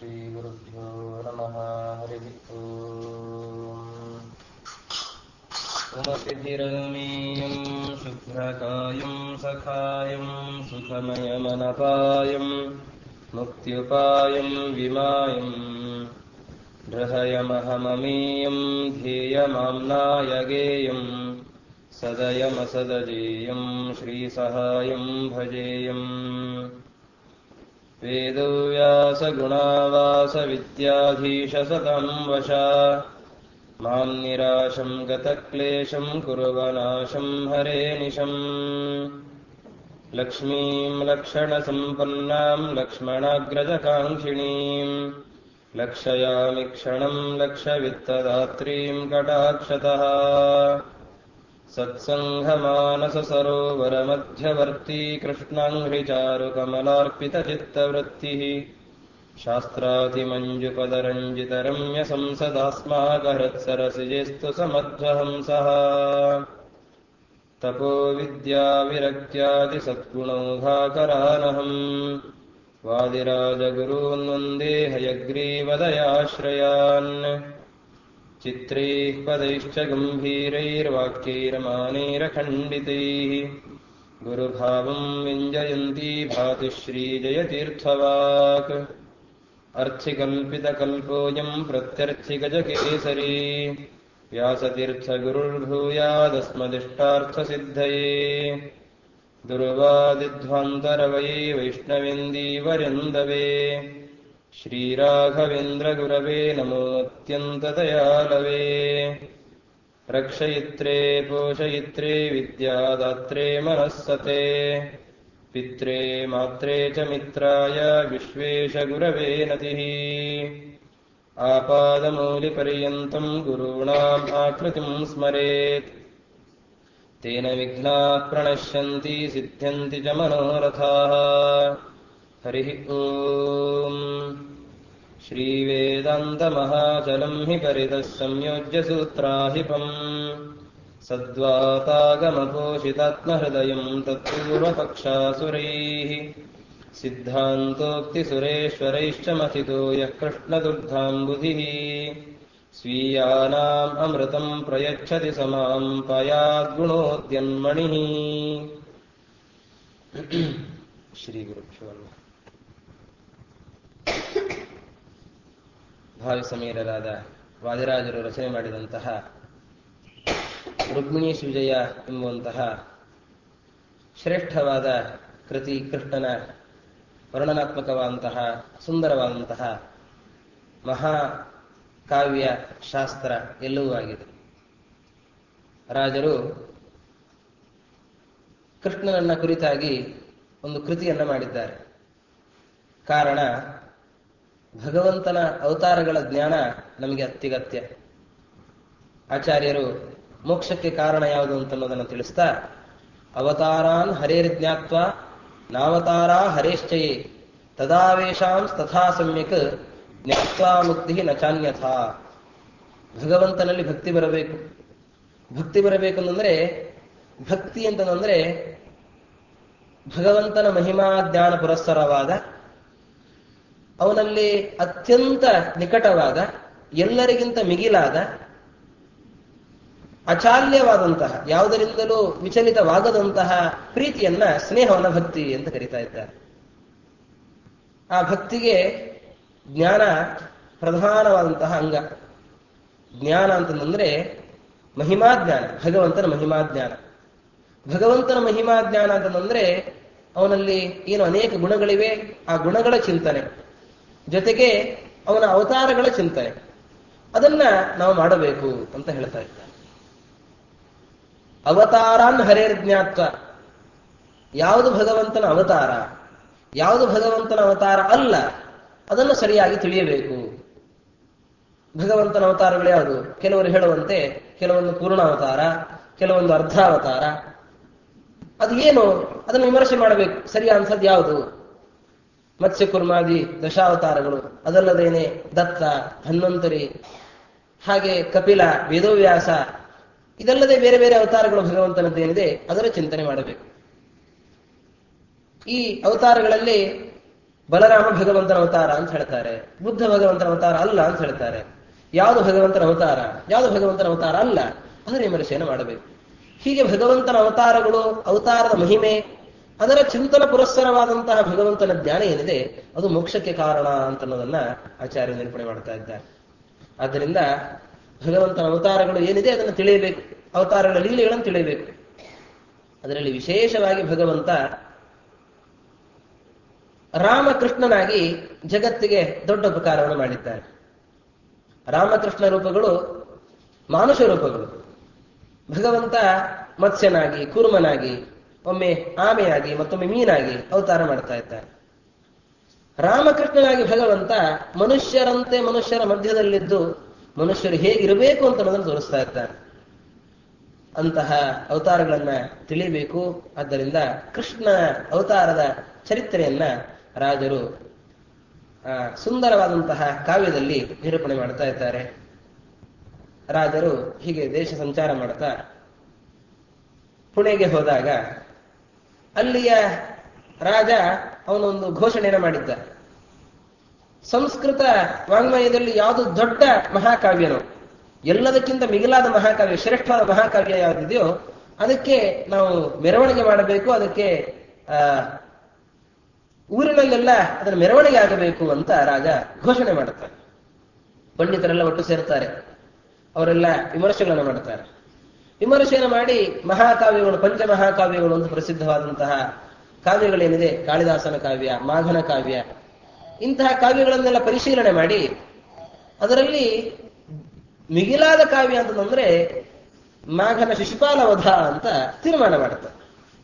श्रीगुरुभ्यो नमः हरिः ओम् उमतिभिरमीयं शुभ्रकायं सखायं सुखमयमनपायं मुक्त्युपायं विमायम् हृहयमहममीयं ध्येयमाम्नाय गेयम् सदयमसदजेयं श्रीसहायं भजेयम् वेदव्यासगुणावासविद्याधीशसतं वशा मां निराशं गतक्लेशं कुर्वनाशं हरे निशम् लक्ष्मीं लक्षणसम्पन्नां लक्ष्मणाग्रजकाङ्क्षिणीम् लक्षयामि क्षणं लक्षवित्तदात्रीं कटाक्षतः सत्सङ्घमानससरोवरमध्यवर्ती कृष्णाङ्घ्रिचारुकमलार्पितचित्तवृत्तिः शास्त्रातिमञ्जुपदरञ्जितरम्यसंसदास्माकहृत्सरसिजेस्तु समध्वहंसः तपोविद्याविरक्त्यादिसद्गुणौघाकरानहम् वादिराजगुरून् वन्दे हयग्रीवदयाश्रयान् चित्रैः पदैश्च गम्भीरैर्वाक्यैर्मानैरखण्डितैः गुरुभावं व्यञ्जयन्ती भाति श्रीजयतीर्थवाक् अर्थिकल्पितकल्पोऽयं प्रत्यर्थिगजकेसरी व्यासतीर्थगुरुर्भूयादस्मदिष्टार्थसिद्धये दुर्वादिध्वान्तरवये वैष्णवेन्दीवरन्दवे श्रीराघवेन्द्रगुरवे नमोऽत्यन्तदयालवे रक्षयित्रे पोषयित्रे विद्यादात्रे मनःसते पित्रे मात्रे च मित्राय विश्वेशगुरवे नतिः आपादमौलिपर्यन्तं गुरूणाम् आकृतिं स्मरेत् तेन विघ्नाः प्रणश्यन्ति सिद्ध्यन्ति च मनोरथाः हरिः ॐ श्रीवेदान्तमहाचलं हि परितः संयोज्य सूत्राहिपम् सद्वातागमपोषितात्महृदयं तत्पूर्वपक्षासुरैः सिद्धान्तोक्तिसुरेश्वरैश्च मथितो यः कृष्णदुर्धाम्बुधिः स्वीयानाम् अमृतम् प्रयच्छति समाम् पयाद्गुणोद्यन्मणिः ಶ್ರೀಗುರುಭ್ಯೋ ನಮಃ ಭಾವಿ ಸಮೀರರಾದ ವಾದಿರಾಜರು ರಚನೆ ಮಾಡಿದಂತಹ ರುಕ್ಮಿಣೀಶ್ ವಿಜಯ ಎಂಬುವಂತಹ ಶ್ರೇಷ್ಠವಾದ ಕೃತಿ ಕೃಷ್ಣನ ವರ್ಣನಾತ್ಮಕವಾದಂತಹ ಸುಂದರವಾದಂತಹ ಮಹಾ ಕಾವ್ಯ ಶಾಸ್ತ್ರ ಎಲ್ಲವೂ ಆಗಿದೆ ರಾಜರು ಕೃಷ್ಣನನ್ನ ಕುರಿತಾಗಿ ಒಂದು ಕೃತಿಯನ್ನ ಮಾಡಿದ್ದಾರೆ ಕಾರಣ ಭಗವಂತನ ಅವತಾರಗಳ ಜ್ಞಾನ ನಮಗೆ ಅತ್ಯಗತ್ಯ ಆಚಾರ್ಯರು ಮೋಕ್ಷಕ್ಕೆ ಕಾರಣ ಯಾವುದು ಅಂತನ್ನೋದನ್ನು ತಿಳಿಸ್ತಾ ಅವತಾರಾನ್ ಹರೇರ್ಜ್ಞಾತ್ವ ನಾವತಾರ ಹರೇಶ್ಚಯೇ ತದಾವೇಶಾಂ ತಥಾ ಸಮ್ಯಕ್ ಜ್ಞಾತ್ವಾ ಮುಕ್ತಿ ನಚಾನ್ಯಥ ಭಗವಂತನಲ್ಲಿ ಭಕ್ತಿ ಬರಬೇಕು ಭಕ್ತಿ ಬರಬೇಕಂದ್ರೆ ಭಕ್ತಿ ಅಂತಂದ್ರೆ ಭಗವಂತನ ಮಹಿಮಾ ಜ್ಞಾನ ಪುರಸ್ಸರವಾದ ಅವನಲ್ಲಿ ಅತ್ಯಂತ ನಿಕಟವಾದ ಎಲ್ಲರಿಗಿಂತ ಮಿಗಿಲಾದ ಅಚಾಲ್ಯವಾದಂತಹ ಯಾವುದರಿಂದಲೂ ವಿಚಲಿತವಾಗದಂತಹ ಪ್ರೀತಿಯನ್ನ ಸ್ನೇಹವನ್ನ ಭಕ್ತಿ ಅಂತ ಕರೀತಾ ಇದ್ದಾರೆ ಆ ಭಕ್ತಿಗೆ ಜ್ಞಾನ ಪ್ರಧಾನವಾದಂತಹ ಅಂಗ ಜ್ಞಾನ ಅಂತಂದ್ರೆ ಮಹಿಮಾ ಜ್ಞಾನ ಭಗವಂತನ ಮಹಿಮಾ ಜ್ಞಾನ ಭಗವಂತನ ಮಹಿಮಾ ಜ್ಞಾನ ಅಂತಂದ್ರೆ ಅವನಲ್ಲಿ ಏನು ಅನೇಕ ಗುಣಗಳಿವೆ ಆ ಗುಣಗಳ ಚಿಂತನೆ ಜೊತೆಗೆ ಅವನ ಅವತಾರಗಳ ಚಿಂತನೆ ಅದನ್ನ ನಾವು ಮಾಡಬೇಕು ಅಂತ ಹೇಳ್ತಾ ಇದ್ದಾರೆ ಅವತಾರಾನ್ ಹರೇರ್ ಜ್ಞಾತ್ವ ಯಾವುದು ಭಗವಂತನ ಅವತಾರ ಯಾವುದು ಭಗವಂತನ ಅವತಾರ ಅಲ್ಲ ಅದನ್ನು ಸರಿಯಾಗಿ ತಿಳಿಯಬೇಕು ಭಗವಂತನ ಅವತಾರಗಳು ಯಾವುದು ಕೆಲವರು ಹೇಳುವಂತೆ ಕೆಲವೊಂದು ಪೂರ್ಣಾವತಾರ ಕೆಲವೊಂದು ಅರ್ಧಾವತಾರ ಅದು ಏನು ಅದನ್ನು ವಿಮರ್ಶೆ ಮಾಡಬೇಕು ಸರಿ ಅನ್ಸದ್ ಯಾವುದು ಮತ್ಸ್ಯ ಕುರ್ಮಾದಿ ದಶಾವತಾರಗಳು ಅದಲ್ಲದೇನೆ ದತ್ತ ಧನ್ವಂತರಿ ಹಾಗೆ ಕಪಿಲ ವೇದವ್ಯಾಸ ಇದಲ್ಲದೆ ಬೇರೆ ಬೇರೆ ಅವತಾರಗಳು ಭಗವಂತನದ್ದೇನಿದೆ ಅದರ ಚಿಂತನೆ ಮಾಡಬೇಕು ಈ ಅವತಾರಗಳಲ್ಲಿ ಬಲರಾಮ ಭಗವಂತನ ಅವತಾರ ಅಂತ ಹೇಳ್ತಾರೆ ಬುದ್ಧ ಭಗವಂತನ ಅವತಾರ ಅಲ್ಲ ಅಂತ ಹೇಳ್ತಾರೆ ಯಾವುದು ಭಗವಂತನ ಅವತಾರ ಯಾವುದು ಭಗವಂತನ ಅವತಾರ ಅಲ್ಲ ಅದರ ವಿಮರ್ಶೆಯನ್ನು ಮಾಡಬೇಕು ಹೀಗೆ ಭಗವಂತನ ಅವತಾರಗಳು ಅವತಾರದ ಮಹಿಮೆ ಅದರ ಚಿಂತನ ಪುರಸ್ಸರವಾದಂತಹ ಭಗವಂತನ ಜ್ಞಾನ ಏನಿದೆ ಅದು ಮೋಕ್ಷಕ್ಕೆ ಕಾರಣ ಅಂತ ಅನ್ನೋದನ್ನ ಆಚಾರ್ಯ ನಿರೂಪಣೆ ಮಾಡ್ತಾ ಇದ್ದಾರೆ ಆದ್ದರಿಂದ ಭಗವಂತನ ಅವತಾರಗಳು ಏನಿದೆ ಅದನ್ನು ತಿಳಿಯಬೇಕು ಅವತಾರಗಳ ಲೀಲೆಗಳನ್ನು ತಿಳಿಯಬೇಕು ಅದರಲ್ಲಿ ವಿಶೇಷವಾಗಿ ಭಗವಂತ ರಾಮಕೃಷ್ಣನಾಗಿ ಜಗತ್ತಿಗೆ ದೊಡ್ಡ ಉಪಕಾರವನ್ನು ಮಾಡಿದ್ದಾರೆ ರಾಮಕೃಷ್ಣ ರೂಪಗಳು ಮಾನುಷ ರೂಪಗಳು ಭಗವಂತ ಮತ್ಸ್ಯನಾಗಿ ಕೂರ್ಮನಾಗಿ ಒಮ್ಮೆ ಆಮೆಯಾಗಿ ಮತ್ತೊಮ್ಮೆ ಮೀನಾಗಿ ಅವತಾರ ಮಾಡ್ತಾ ಇದ್ದಾರೆ ರಾಮಕೃಷ್ಣನಾಗಿ ಭಗವಂತ ಮನುಷ್ಯರಂತೆ ಮನುಷ್ಯರ ಮಧ್ಯದಲ್ಲಿದ್ದು ಮನುಷ್ಯರು ಹೇಗಿರಬೇಕು ಅಂತ ಅನ್ನೋದನ್ನು ತೋರಿಸ್ತಾ ಇದ್ದಾರೆ ಅಂತಹ ಅವತಾರಗಳನ್ನ ತಿಳಿಬೇಕು ಆದ್ದರಿಂದ ಕೃಷ್ಣ ಅವತಾರದ ಚರಿತ್ರೆಯನ್ನ ರಾಜರು ಆ, ಸುಂದರವಾದಂತಹ ಕಾವ್ಯದಲ್ಲಿ ನಿರೂಪಣೆ ಮಾಡ್ತಾ ಇದ್ದಾರೆ ರಾಜರು ಹೀಗೆ ದೇಶ ಸಂಚಾರ ಮಾಡ್ತಾ ಪುಣೆಗೆ ಹೋದಾಗ ಅಲ್ಲಿಯ ರಾಜ ಅವನೊಂದು ಘೋಷಣೆಯನ್ನು ಮಾಡಿದ್ದ ಸಂಸ್ಕೃತ ವಾಂಗ್ಮಯದಲ್ಲಿ ಯಾವುದು ದೊಡ್ಡ ಮಹಾಕಾವ್ಯನೋ ಎಲ್ಲದಕ್ಕಿಂತ ಮಿಗಿಲಾದ ಮಹಾಕಾವ್ಯ ಶ್ರೇಷ್ಠವಾದ ಮಹಾಕಾವ್ಯ ಯಾವುದಿದೆಯೋ ಅದಕ್ಕೆ ನಾವು ಮೆರವಣಿಗೆ ಮಾಡಬೇಕು ಅದಕ್ಕೆ ಆ ಊರಿನಲ್ಲೆಲ್ಲ ಅದರ ಮೆರವಣಿಗೆ ಆಗಬೇಕು ಅಂತ ರಾಜ ಘೋಷಣೆ ಮಾಡುತ್ತಾರೆ ಪಂಡಿತರೆಲ್ಲ ಒಟ್ಟು ಸೇರ್ತಾರೆ ಅವರೆಲ್ಲ ವಿಮರ್ಶೆಗಳನ್ನು ಮಾಡ್ತಾರೆ ವಿಮರ್ಶೆಯನ್ನು ಮಾಡಿ ಮಹಾಕಾವ್ಯಗಳು ಪಂಚಮಹಾಕಾವ್ಯಗಳು ಅಂತ ಪ್ರಸಿದ್ಧವಾದಂತಹ ಕಾವ್ಯಗಳೇನಿದೆ ಕಾಳಿದಾಸನ ಕಾವ್ಯ ಮಾಘನ ಕಾವ್ಯ ಇಂತಹ ಕಾವ್ಯಗಳನ್ನೆಲ್ಲ ಪರಿಶೀಲನೆ ಮಾಡಿ ಅದರಲ್ಲಿ ಮಿಗಿಲಾದ ಕಾವ್ಯ ಅಂತಂದ್ರೆ ಮಾಘನ ಶಿಶುಪಾಲ ವಧ ಅಂತ ತೀರ್ಮಾನ ಮಾಡುತ್ತಾರೆ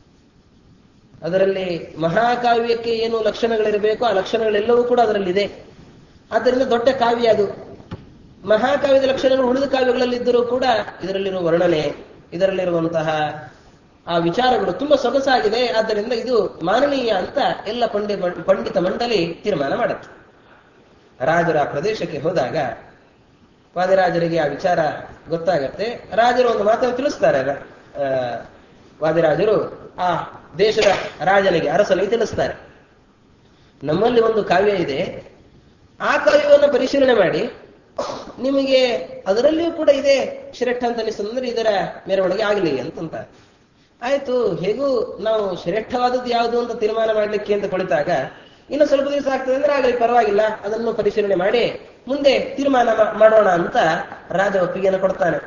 ಅದರಲ್ಲಿ ಮಹಾಕಾವ್ಯಕ್ಕೆ ಏನು ಲಕ್ಷಣಗಳಿರಬೇಕು ಆ ಲಕ್ಷಣಗಳೆಲ್ಲವೂ ಕೂಡ ಅದರಲ್ಲಿದೆ ಆದ್ದರಿಂದ ದೊಡ್ಡ ಕಾವ್ಯ ಅದು ಮಹಾಕಾವ್ಯದ ಲಕ್ಷಣಗಳು ಉಳಿದ ಕಾವ್ಯಗಳಲ್ಲಿದ್ದರೂ ಕೂಡ ಇದರಲ್ಲಿರುವ ವರ್ಣನೆ ಇದರಲ್ಲಿರುವಂತಹ ಆ ವಿಚಾರಗಳು ತುಂಬಾ ಸೊಗಸಾಗಿದೆ ಆದ್ದರಿಂದ ಇದು ಮಾನನೀಯ ಅಂತ ಎಲ್ಲ ಪಂಡಿ ಪಂಡಿತ ಮಂಡಳಿ ತೀರ್ಮಾನ ಮಾಡುತ್ತೆ ರಾಜರ ಆ ಪ್ರದೇಶಕ್ಕೆ ಹೋದಾಗ ವಾದಿರಾಜರಿಗೆ ಆ ವಿಚಾರ ಗೊತ್ತಾಗತ್ತೆ ರಾಜರು ಒಂದು ಮಾತನ್ನು ತಿಳಿಸ್ತಾರೆ ಆ, ವಾದಿರಾಜರು ಆ ದೇಶದ ರಾಜನಿಗೆ ಅರಸನಿಗೆ ತಿಳಿಸ್ತಾರೆ ನಮ್ಮಲ್ಲಿ ಒಂದು ಕಾವ್ಯ ಇದೆ ಆ ಕಾವ್ಯವನ್ನು ಪರಿಶೀಲನೆ ಮಾಡಿ ನಿಮಗೆ ಅದರಲ್ಲಿಯೂ ಕೂಡ ಇದೆ ಶ್ರೇಷ್ಠ ಅಂತ ಅನಿಸ್ತಂದ್ರೆ ಇದರ ಮೆರವಣಿಗೆ ಆಗಲಿ ಅಂತಂತ ಆಯ್ತು ಹೇಗೂ ನಾವು ಶ್ರೇಷ್ಠವಾದದ್ದು ಯಾವುದು ಅಂತ ತೀರ್ಮಾನ ಮಾಡ್ಲಿಕ್ಕೆ ಅಂತ ಕುಳಿತಾಗ ಇನ್ನು ಸ್ವಲ್ಪ ದಿವಸ ಆಗ್ತದೆ ಅಂದ್ರೆ ಆಗಲಿ ಪರವಾಗಿಲ್ಲ ಅದನ್ನು ಪರಿಶೀಲನೆ ಮಾಡಿ ಮುಂದೆ ತೀರ್ಮಾನ ಮಾ- ಮಾಡೋಣ ಅಂತ ರಾಜ ಒಪ್ಪಿಗೆಯನ್ನು ಕೊಡ್ತಾನೆ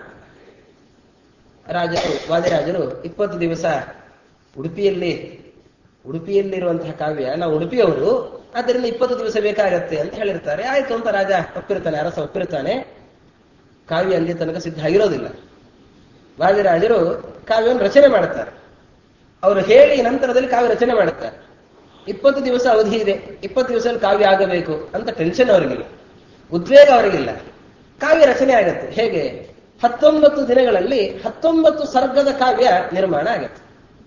ರಾಜರು ವಾದಿರಾಜರು ಇಪ್ಪತ್ತು ದಿವಸ ಉಡುಪಿಯಲ್ಲಿ ಉಡುಪಿಯಲ್ಲಿರುವಂತಹ ಕಾವ್ಯ ನಾವು ಉಡುಪಿಯವರು ಆದ್ದರಿಂದ ಇಪ್ಪತ್ತು ದಿವಸ ಬೇಕಾಗತ್ತೆ ಅಂತ ಹೇಳಿರ್ತಾರೆ ಆಯ್ತು ಅಂತ ರಾಜ ಒಪ್ಪಿರ್ತಾನೆ ಅರಸ ಒಪ್ಪಿರ್ತಾನೆ ಕಾವ್ಯ ಅಲ್ಲಿ ತನಕ ಸಿದ್ಧ ಆಗಿರೋದಿಲ್ಲ ವಾದಿರಾಜರು ಕಾವ್ಯವನ್ನು ರಚನೆ ಮಾಡುತ್ತಾರೆ ಅವರು ಹೇಳಿ ನಂತರದಲ್ಲಿ ಕಾವ್ಯ ರಚನೆ ಮಾಡುತ್ತಾರೆ ಇಪ್ಪತ್ತು ದಿವಸ ಅವಧಿ ಇದೆ ಇಪ್ಪತ್ತು ದಿವಸದಲ್ಲಿ ಕಾವ್ಯ ಆಗಬೇಕು ಅಂತ ಟೆನ್ಷನ್ ಅವರಿಗಿಲ್ಲ ಉದ್ವೇಗ ಅವರಿಗಿಲ್ಲ ಕಾವ್ಯ ರಚನೆ ಆಗತ್ತೆ ಹೇಗೆ ಹತ್ತೊಂಬತ್ತು ದಿನಗಳಲ್ಲಿ ಹತ್ತೊಂಬತ್ತು ಸರ್ಗದ ಕಾವ್ಯ ನಿರ್ಮಾಣ ಆಗತ್ತೆ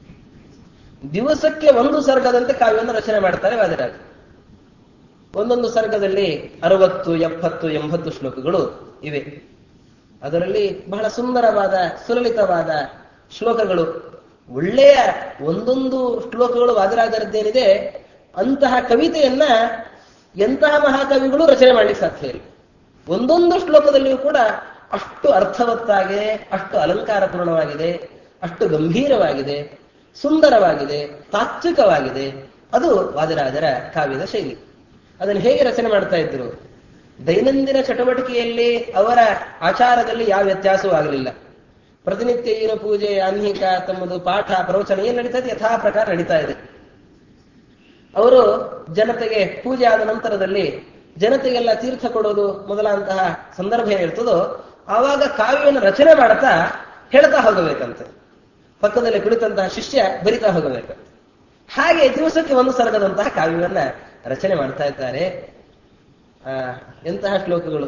ದಿವಸಕ್ಕೆ ಒಂದು ಸರ್ಗದಂತೆ ಕಾವ್ಯವನ್ನು ರಚನೆ ಮಾಡ್ತಾರೆ ವಾದಿರಾಜ ಒಂದೊಂದು ಸರ್ಗದಲ್ಲಿ ಅರವತ್ತು ಎಪ್ಪತ್ತು ಎಂಬತ್ತು ಶ್ಲೋಕಗಳು ಇವೆ ಅದರಲ್ಲಿ ಬಹಳ ಸುಂದರವಾದ ಸುಲಲಿತವಾದ ಶ್ಲೋಕಗಳು ಒಳ್ಳೆಯ ಒಂದೊಂದು ಶ್ಲೋಕಗಳು ವಾದಿರಾಜರದ್ದೇನಿದೆ ಅಂತಹ ಕವಿತೆಯನ್ನ ಎಂತಹ ಮಹಾಕವಿಗಳು ರಚನೆ ಮಾಡ್ಲಿಕ್ಕೆ ಸಾಧ್ಯ ಇಲ್ಲ ಒಂದೊಂದು ಶ್ಲೋಕದಲ್ಲಿಯೂ ಕೂಡ ಅಷ್ಟು ಅರ್ಥವತ್ತಾಗಿದೆ ಅಷ್ಟು ಅಲಂಕಾರಪೂರ್ಣವಾಗಿದೆ ಅಷ್ಟು ಗಂಭೀರವಾಗಿದೆ ಸುಂದರವಾಗಿದೆ ತಾತ್ವಿಕವಾಗಿದೆ ಅದು ವಾದಿರಾಜರ ಕಾವ್ಯದ ಶೈಲಿ ಅದನ್ನು ಹೇಗೆ ರಚನೆ ಮಾಡ್ತಾ ಇದ್ರು ದೈನಂದಿನ ಚಟುವಟಿಕೆಯಲ್ಲಿ ಅವರ ಆಚಾರದಲ್ಲಿ ಯಾವ ವ್ಯತ್ಯಾಸವೂ ಆಗಲಿಲ್ಲ ಪ್ರತಿನಿತ್ಯ ಏನು ಪೂಜೆ ಆನ್ಹಿಕ ತಮ್ಮದು ಪಾಠ ಪ್ರವಚನ ಏನ್ ನಡೀತಾ ಇದೆ ಯಥಾ ಪ್ರಕಾರ ನಡೀತಾ ಇದೆ ಅವರು ಜನತೆಗೆ ಪೂಜೆ ಆದ ನಂತರದಲ್ಲಿ ಜನತೆಗೆಲ್ಲ ತೀರ್ಥ ಕೊಡೋದು ಮೊದಲಾದಂತಹ ಸಂದರ್ಭ ಏನಿರ್ತದೋ ಆವಾಗ ಕಾವ್ಯವನ್ನು ರಚನೆ ಮಾಡ್ತಾ ಹೇಳ್ತಾ ಹೋಗಬೇಕಂತೆ ಪಕ್ಕದಲ್ಲಿ ಕುಳಿತಂತಹ ಶಿಷ್ಯ ಬರಿತಾ ಹೋಗಬೇಕಂತೆ ಹಾಗೆ ದಿವಸಕ್ಕೆ ಒಂದು ಸರ್ಗದಂತಹ ಕಾವ್ಯವನ್ನ ರಚನೆ ಮಾಡ್ತಾ ಇದ್ದಾರೆ ಆ ಎಂತಹ ಶ್ಲೋಕಗಳು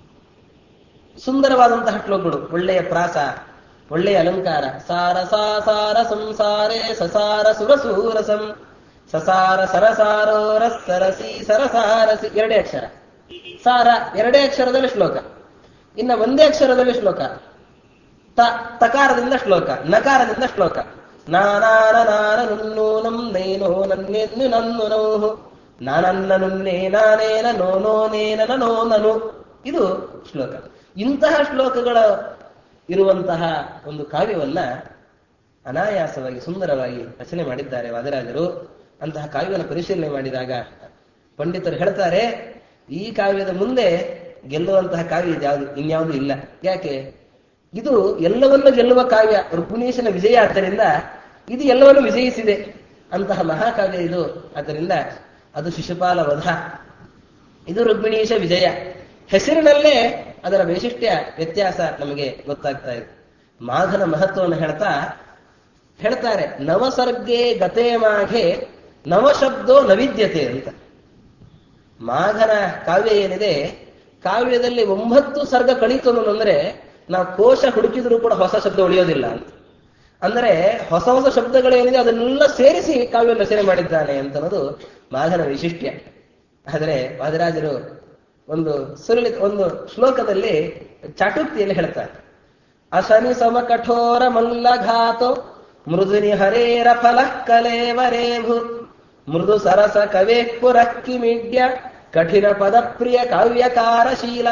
ಸುಂದರವಾದಂತಹ ಶ್ಲೋಕಗಳು ಒಳ್ಳೆಯ ಪ್ರಾಸ ಒಳ್ಳೆಯ ಅಲಂಕಾರ ಸಾರ ಸಾ ಸಾರ ಸಂಸಾರೇ ಸಸಾರ ಸುರಸೂರಸಂ ಸಸಾರ ಸರಸಾರೋ ರಸರಸಿ ಸರಸಾರಸಿ ಎರಡೇ ಅಕ್ಷರ ಸಾರ ಎರಡೇ ಅಕ್ಷರದಲ್ಲಿ ಶ್ಲೋಕ ಇನ್ನ ಒಂದೇ ಅಕ್ಷರದಲ್ಲಿ ಶ್ಲೋಕ ತ ತಕಾರದಿಂದ ಶ್ಲೋಕ ನಕಾರದಿಂದ ಶ್ಲೋಕ ನಾನಾನ ನಾನ ನನ್ನೂನಂ ನೈನೋ ನನ್ನೆನ್ನು ನನ್ನು ನೌಹು ನಾನನ್ನನುನ್ನೇ ನಾನೇನ ನೋ ನೋನೇನ ನೋ ನನು ಇದು ಶ್ಲೋಕ ಇಂತಹ ಶ್ಲೋಕಗಳ ಇರುವಂತಹ ಒಂದು ಕಾವ್ಯವನ್ನ ಅನಾಯಾಸವಾಗಿ ಸುಂದರವಾಗಿ ರಚನೆ ಮಾಡಿದ್ದಾರೆ ವಾದರಾಜರು ಅಂತಹ ಕಾವ್ಯವನ್ನು ಪರಿಶೀಲನೆ ಮಾಡಿದಾಗ ಪಂಡಿತರು ಹೇಳ್ತಾರೆ ಈ ಕಾವ್ಯದ ಮುಂದೆ ಗೆಲ್ಲುವಂತಹ ಕಾವ್ಯ ಇದ್ಯಾವುದು ಇನ್ಯಾವುದು ಇಲ್ಲ ಯಾಕೆ ಇದು ಎಲ್ಲವನ್ನೂ ಗೆಲ್ಲುವ ಕಾವ್ಯ ರುಕ್ಮಿಣೀಶನ ವಿಜಯ ಆದ್ದರಿಂದ ಇದು ಎಲ್ಲವನ್ನೂ ವಿಜಯಿಸಿದೆ ಅಂತಹ ಮಹಾಕಾವ್ಯ ಇದು ಆದ್ದರಿಂದ ಅದು ಶಿಶುಪಾಲ ವಧ ಇದು ರುಕ್ಮಿಣೀಶ ವಿಜಯ ಹೆಸರಿನಲ್ಲೇ ಅದರ ವೈಶಿಷ್ಟ್ಯ ವ್ಯತ್ಯಾಸ ನಮಗೆ ಗೊತ್ತಾಗ್ತಾ ಇದೆ ಮಾಘನ ಮಹತ್ವವನ್ನು ಹೇಳ್ತಾ ಹೇಳ್ತಾರೆ ನವಸರ್ಗೆ ಗತೆ ಮಾಘೆ ನವಶಬ್ದೋ ನವಿದ್ಯತೆ ಅಂತ ಮಾಘನ ಕಾವ್ಯ ಏನಿದೆ ಕಾವ್ಯದಲ್ಲಿ ಒಂಬತ್ತು ಸರ್ಗ ಕಳೀತು ಅನ್ನೋದಂದ್ರೆ ನಾವು ಕೋಶ ಹುಡುಕಿದ್ರು ಕೂಡ ಹೊಸ ಶಬ್ದ ಉಳಿಯೋದಿಲ್ಲ ಅಂತ ಅಂದರೆ ಹೊಸ ಹೊಸ ಶಬ್ದಗಳೇನಿದೆ ಅದನ್ನೆಲ್ಲ ಸೇರಿಸಿ ಕಾವ್ಯ ರಚನೆ ಮಾಡಿದ್ದಾನೆ ಅಂತ ಅನ್ನೋದು ಮಾಘನ ವೈಶಿಷ್ಟ್ಯ ಆದರೆ ವಾದರಾಜರು ಒಂದು ಸುರಳಿ ಒಂದು ಶ್ಲೋಕದಲ್ಲಿ ಚಾಟುಕ್ತಿಯಲ್ಲಿ ಹೇಳ್ತಾರೆ ಅಶನಿ ಸಮ ಕಠೋರ ಮಲ್ಲಘಾತೋ ಮೃದುನಿ ಹರೇರ ಫಲ ಕಲೇವರೇಭು ಮೃದು ಸರಸ ಕವೇ ಪುರಕ್ಕಿಮಿಡ್ಯ ಕಠಿಣ ಪದಪ್ರಿಯ ಕಾವ್ಯಕಾರಶೀಲ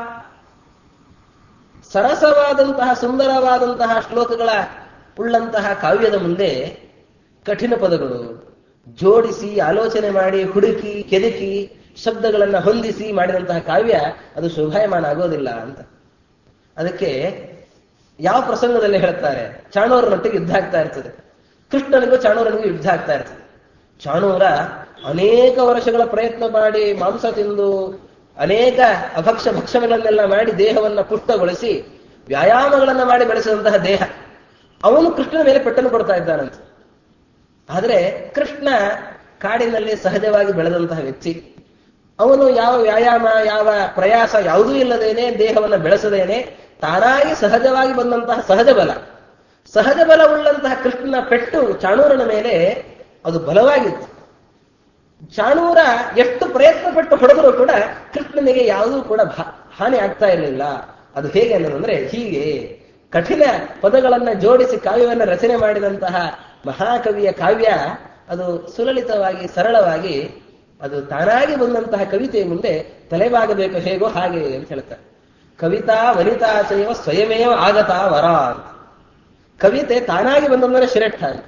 ಸರಸವಾದಂತಹ ಸುಂದರವಾದಂತಹ ಶ್ಲೋಕಗಳ ಉಳ್ಳಂತಹ ಕಾವ್ಯದ ಮುಂದೆ ಕಠಿಣ ಪದಗಳು ಜೋಡಿಸಿ ಆಲೋಚನೆ ಮಾಡಿ ಹುಡುಕಿ ಕೆದಕಿ ಶಬ್ದಗಳನ್ನ ಹೊಂದಿಸಿ ಮಾಡಿದಂತಹ ಕಾವ್ಯ ಅದು ಶೋಭಾಯಮಾನ ಆಗೋದಿಲ್ಲ ಅಂತ ಅದಕ್ಕೆ ಯಾವ ಪ್ರಸಂಗದಲ್ಲಿ ಹೇಳ್ತಾರೆ ಚಾಣೂರನೊಟ್ಟಿಗೆ ಯುದ್ಧ ಆಗ್ತಾ ಇರ್ತದೆ ಕೃಷ್ಣನಿಗೂ ಚಾಣೂರನಿಗೂ ಯುದ್ಧ ಆಗ್ತಾ ಇರ್ತದೆ ಚಾಣೂರ ಅನೇಕ ವರ್ಷಗಳ ಪ್ರಯತ್ನ ಮಾಡಿ ಮಾಂಸ ತಿಂದು ಅನೇಕ ಅಭಕ್ಷ ಭಕ್ಷಣಗಳನ್ನೆಲ್ಲ ಮಾಡಿ ದೇಹವನ್ನ ಪುಷ್ಟಗೊಳಿಸಿ ವ್ಯಾಯಾಮಗಳನ್ನ ಮಾಡಿ ಬೆಳೆಸಿದಂತಹ ದೇಹ ಅವನು ಕೃಷ್ಣನ ಮೇಲೆ ಪೆಟ್ಟನ್ನು ಕೊಡ್ತಾ ಇದ್ದಾನಂತೆ ಆದರೆ ಕೃಷ್ಣ ಕಾಡಿನಲ್ಲಿ ಸಹಜವಾಗಿ ಬೆಳೆದಂತಹ ವ್ಯಕ್ತಿ ಅವನು ಯಾವ ವ್ಯಾಯಾಮ ಯಾವ ಪ್ರಯಾಸ ಯಾವುದೂ ಇಲ್ಲದೇನೆ ದೇಹವನ್ನು ಬೆಳೆಸದೇನೆ ತಾನಾಗಿ ಸಹಜವಾಗಿ ಬಂದಂತಹ ಸಹಜ ಬಲ ಸಹಜ ಬಲ ಉಳ್ಳಂತಹ ಕೃಷ್ಣನ ಪೆಟ್ಟು ಚಾಣೂರನ ಮೇಲೆ ಅದು ಬಲವಾಗಿತ್ತು ಚಾಣೂರ ಎಷ್ಟು ಪ್ರಯತ್ನ ಪಟ್ಟು ಹೊಡೆದರೂ ಕೂಡ ಕೃಷ್ಣನಿಗೆ ಯಾವುದೂ ಕೂಡ ಹಾನಿ ಆಗ್ತಾ ಇರಲಿಲ್ಲ ಅದು ಹೇಗೆ ಅನ್ನೋದಂದ್ರೆ ಹೀಗೆ ಕಠಿಣ ಪದಗಳನ್ನ ಜೋಡಿಸಿ ಕಾವ್ಯವನ್ನ ರಚನೆ ಮಾಡಿದಂತಹ ಮಹಾಕವಿಯ ಕಾವ್ಯ ಅದು ಸುಲಲಿತವಾಗಿ ಸರಳವಾಗಿ ಅದು ತಾನಾಗಿ ಬಂದಂತಹ ಕವಿತೆಯ ಮುಂದೆ ತಲೆಬಾಗಬೇಕು ಹೇಗೋ ಹಾಗೆ ಅಂತ ಹೇಳ್ತಾರೆ ಕವಿತಾ ವನಿತಾ ಚೈವ ಸ್ವಯಮೇವ ಆಗತಾ ವರ ಅಂತ ಕವಿತೆ ತಾನಾಗಿ ಬಂದಂದ್ರೆ ಶ್ರೇಷ್ಠ ಅಂತ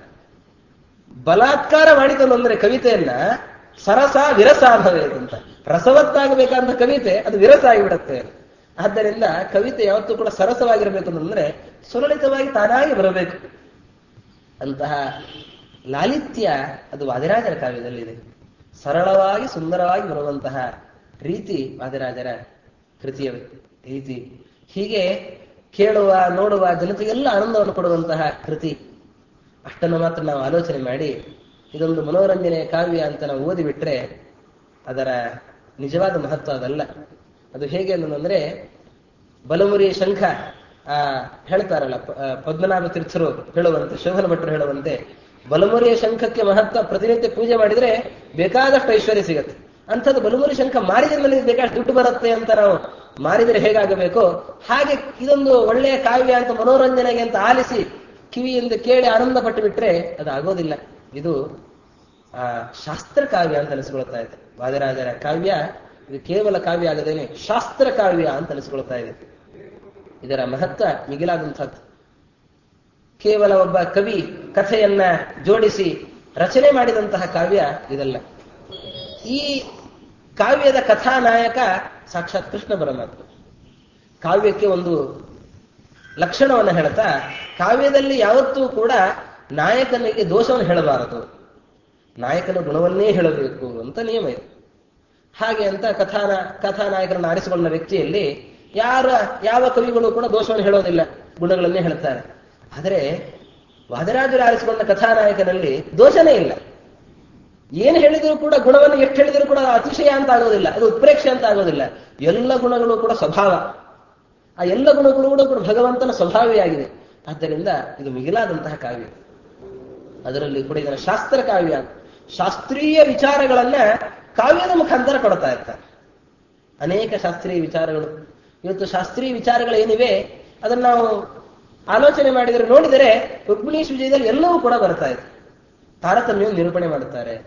ಬಲಾತ್ಕಾರ ಮಾಡಿತಂದ್ರೆ ಕವಿತೆಯನ್ನ ಸರಸ ವಿರಸ ಭವೇತ್ ಅಂತ ರಸವತ್ತಾಗಬೇಕಂತ ಕವಿತೆ ಅದು ವಿರಸ ಆಗಿಬಿಡುತ್ತೆ ಆದ್ದರಿಂದ ಕವಿತೆ ಯಾವತ್ತೂ ಕೂಡ ಸರಸವಾಗಿರಬೇಕು ಅಂತಂದ್ರೆ ಸುಲಲಿತವಾಗಿ ತಾನಾಗಿ ಬರಬೇಕು ಅಂತಹ ಲಾಲಿತ್ಯ ಅದು ವಾದಿರಾಜರ ಕಾವ್ಯದಲ್ಲಿದೆ ಸರಳವಾಗಿ ಸುಂದರವಾಗಿ ಬರುವಂತಹ ರೀತಿ ವಾದಿರಾಜರ ಕೃತಿಯ ರೀತಿ ಹೀಗೆ ಕೇಳುವ ನೋಡುವ ಜನತೆಗೆಲ್ಲ ಆನಂದವನ್ನು ಕೊಡುವಂತಹ ಕೃತಿ ಅಷ್ಟನ್ನು ಮಾತ್ರ ನಾವು ಆಲೋಚನೆ ಮಾಡಿ ಇದೊಂದು ಮನೋರಂಜನೆ ಕಾವ್ಯ ಅಂತ ನಾವು ಓದಿಬಿಟ್ರೆ ಅದರ ನಿಜವಾದ ಮಹತ್ವ ಅದಲ್ಲ ಅದು ಹೇಗೆ ಅನ್ನೋದಂದ್ರೆ ಬಲಮುರಿ ಶಂಖ ಆ ಹೇಳ್ತಾರಲ್ಲ ಪದ್ಮನಾಭ ತೀರ್ಥರು ಹೇಳುವಂತೆ ಶೋಭನ ಭಟ್ರು ಹೇಳುವಂತೆ ಬಲಮುರಿಯ ಶಂಖಕ್ಕೆ ಮಹತ್ವ ಪ್ರತಿನಿತ್ಯ ಪೂಜೆ ಮಾಡಿದ್ರೆ ಬೇಕಾದಷ್ಟು ಐಶ್ವರ್ಯ ಸಿಗತ್ತೆ ಅಂಥದ್ದು ಬಲಮುರಿ ಶಂಖ ಮಾರಿದ್ರೆ ನನಗೆ ಬೇಕಾದಷ್ಟು ದುಡ್ಡು ಬರುತ್ತೆ ಅಂತ ನಾವು ಮಾರಿದರೆ ಹೇಗಾಗಬೇಕು ಹಾಗೆ ಇದೊಂದು ಒಳ್ಳೆಯ ಕಾವ್ಯ ಅಂತ ಮನೋರಂಜನೆಗೆ ಅಂತ ಆಲಿಸಿ ಕಿವಿಯಿಂದ ಕೇಳಿ ಆನಂದ ಪಟ್ಟು ಬಿಟ್ರೆ ಅದು ಆಗೋದಿಲ್ಲ ಇದು ಆ ಶಾಸ್ತ್ರ ಕಾವ್ಯ ಅಂತ ಅನಿಸ್ಕೊಳ್ತಾ ಇದೆ ವಾದರಾಜರ ಕಾವ್ಯ ಇದು ಕೇವಲ ಕಾವ್ಯ ಆಗದೇನೆ ಶಾಸ್ತ್ರ ಕಾವ್ಯ ಅಂತ ಅನಿಸ್ಕೊಳ್ತಾ ಇದೆ ಇದರ ಮಹತ್ವ ಮಿಗಿಲಾದಂಥದ್ದು ಕೇವಲ ಒಬ್ಬ ಕವಿ ಕಥೆಯನ್ನ ಜೋಡಿಸಿ ರಚನೆ ಮಾಡಿದಂತಹ ಕಾವ್ಯ ಇದಲ್ಲ ಈ ಕಾವ್ಯದ ಕಥಾನಾಯಕ ಸಾಕ್ಷಾತ್ ಕೃಷ್ಣ ಪರಮಾತ್ಮ ಕಾವ್ಯಕ್ಕೆ ಒಂದು ಲಕ್ಷಣವನ್ನು ಹೇಳ್ತಾ ಕಾವ್ಯದಲ್ಲಿ ಯಾವತ್ತೂ ಕೂಡ ನಾಯಕನಿಗೆ ದೋಷವನ್ನು ಹೇಳಬಾರದು ನಾಯಕನ ಗುಣವನ್ನೇ ಹೇಳಬೇಕು ಅಂತ ನಿಯಮ ಇದೆ ಹಾಗೆ ಅಂತ ಕಥಾನ ಕಥಾನಾಯಕರನ್ನು ಆರಿಸಿಕೊಂಡ ವ್ಯಕ್ತಿಯಲ್ಲಿ ಯಾರ ಯಾವ ಕವಿಗಳು ಕೂಡ ದೋಷವನ್ನು ಹೇಳೋದಿಲ್ಲ ಗುಣಗಳನ್ನೇ ಹೇಳ್ತಾರೆ ಆದರೆ ವಾದರಾಜರು ಆರಿಸಿಕೊಂಡ ಕಥಾನಾಯಕನಲ್ಲಿ ದೋಷನೇ ಇಲ್ಲ ಏನು ಹೇಳಿದರೂ ಕೂಡ ಗುಣವನ್ನು ಎಷ್ಟು ಹೇಳಿದರೂ ಕೂಡ ಅತಿಶಯ ಅಂತ ಆಗೋದಿಲ್ಲ ಅದು ಉತ್ಪ್ರೇಕ್ಷೆ ಅಂತ ಆಗೋದಿಲ್ಲ ಎಲ್ಲ ಗುಣಗಳು ಕೂಡ ಸ್ವಭಾವ ಆ ಎಲ್ಲ ಗುಣಗಳು ಕೂಡ ಕೂಡ ಭಗವಂತನ ಸ್ವಭಾವಿಯಾಗಿದೆ ಆದ್ದರಿಂದ ಇದು ಮಿಗಿಲಾದಂತಹ ಕಾವ್ಯ ಅದರಲ್ಲಿ ಕೂಡ ಇದರ ಶಾಸ್ತ್ರ ಕಾವ್ಯ ಶಾಸ್ತ್ರೀಯ ವಿಚಾರಗಳನ್ನ ಕಾವ್ಯದ ಮುಖಾಂತರ ಕೊಡ್ತಾ ಇರ್ತಾರೆ ಅನೇಕ ಶಾಸ್ತ್ರೀಯ ವಿಚಾರಗಳು ಇವತ್ತು ಶಾಸ್ತ್ರೀಯ ವಿಚಾರಗಳೇನಿವೆ ಅದನ್ನು ನಾವು ಆಲೋಚನೆ ಮಾಡಿದರೆ ನೋಡಿದರೆ ರುಕ್ಮಿಣೀಶ್ ವಿಜಯದಲ್ಲಿ ಎಲ್ಲವೂ ಕೂಡ ಬರ್ತಾ ಇದೆ ತಾರತಮ್ಯವನ್ನು ನಿರೂಪಣೆ ಮಾಡುತ್ತಾರೆ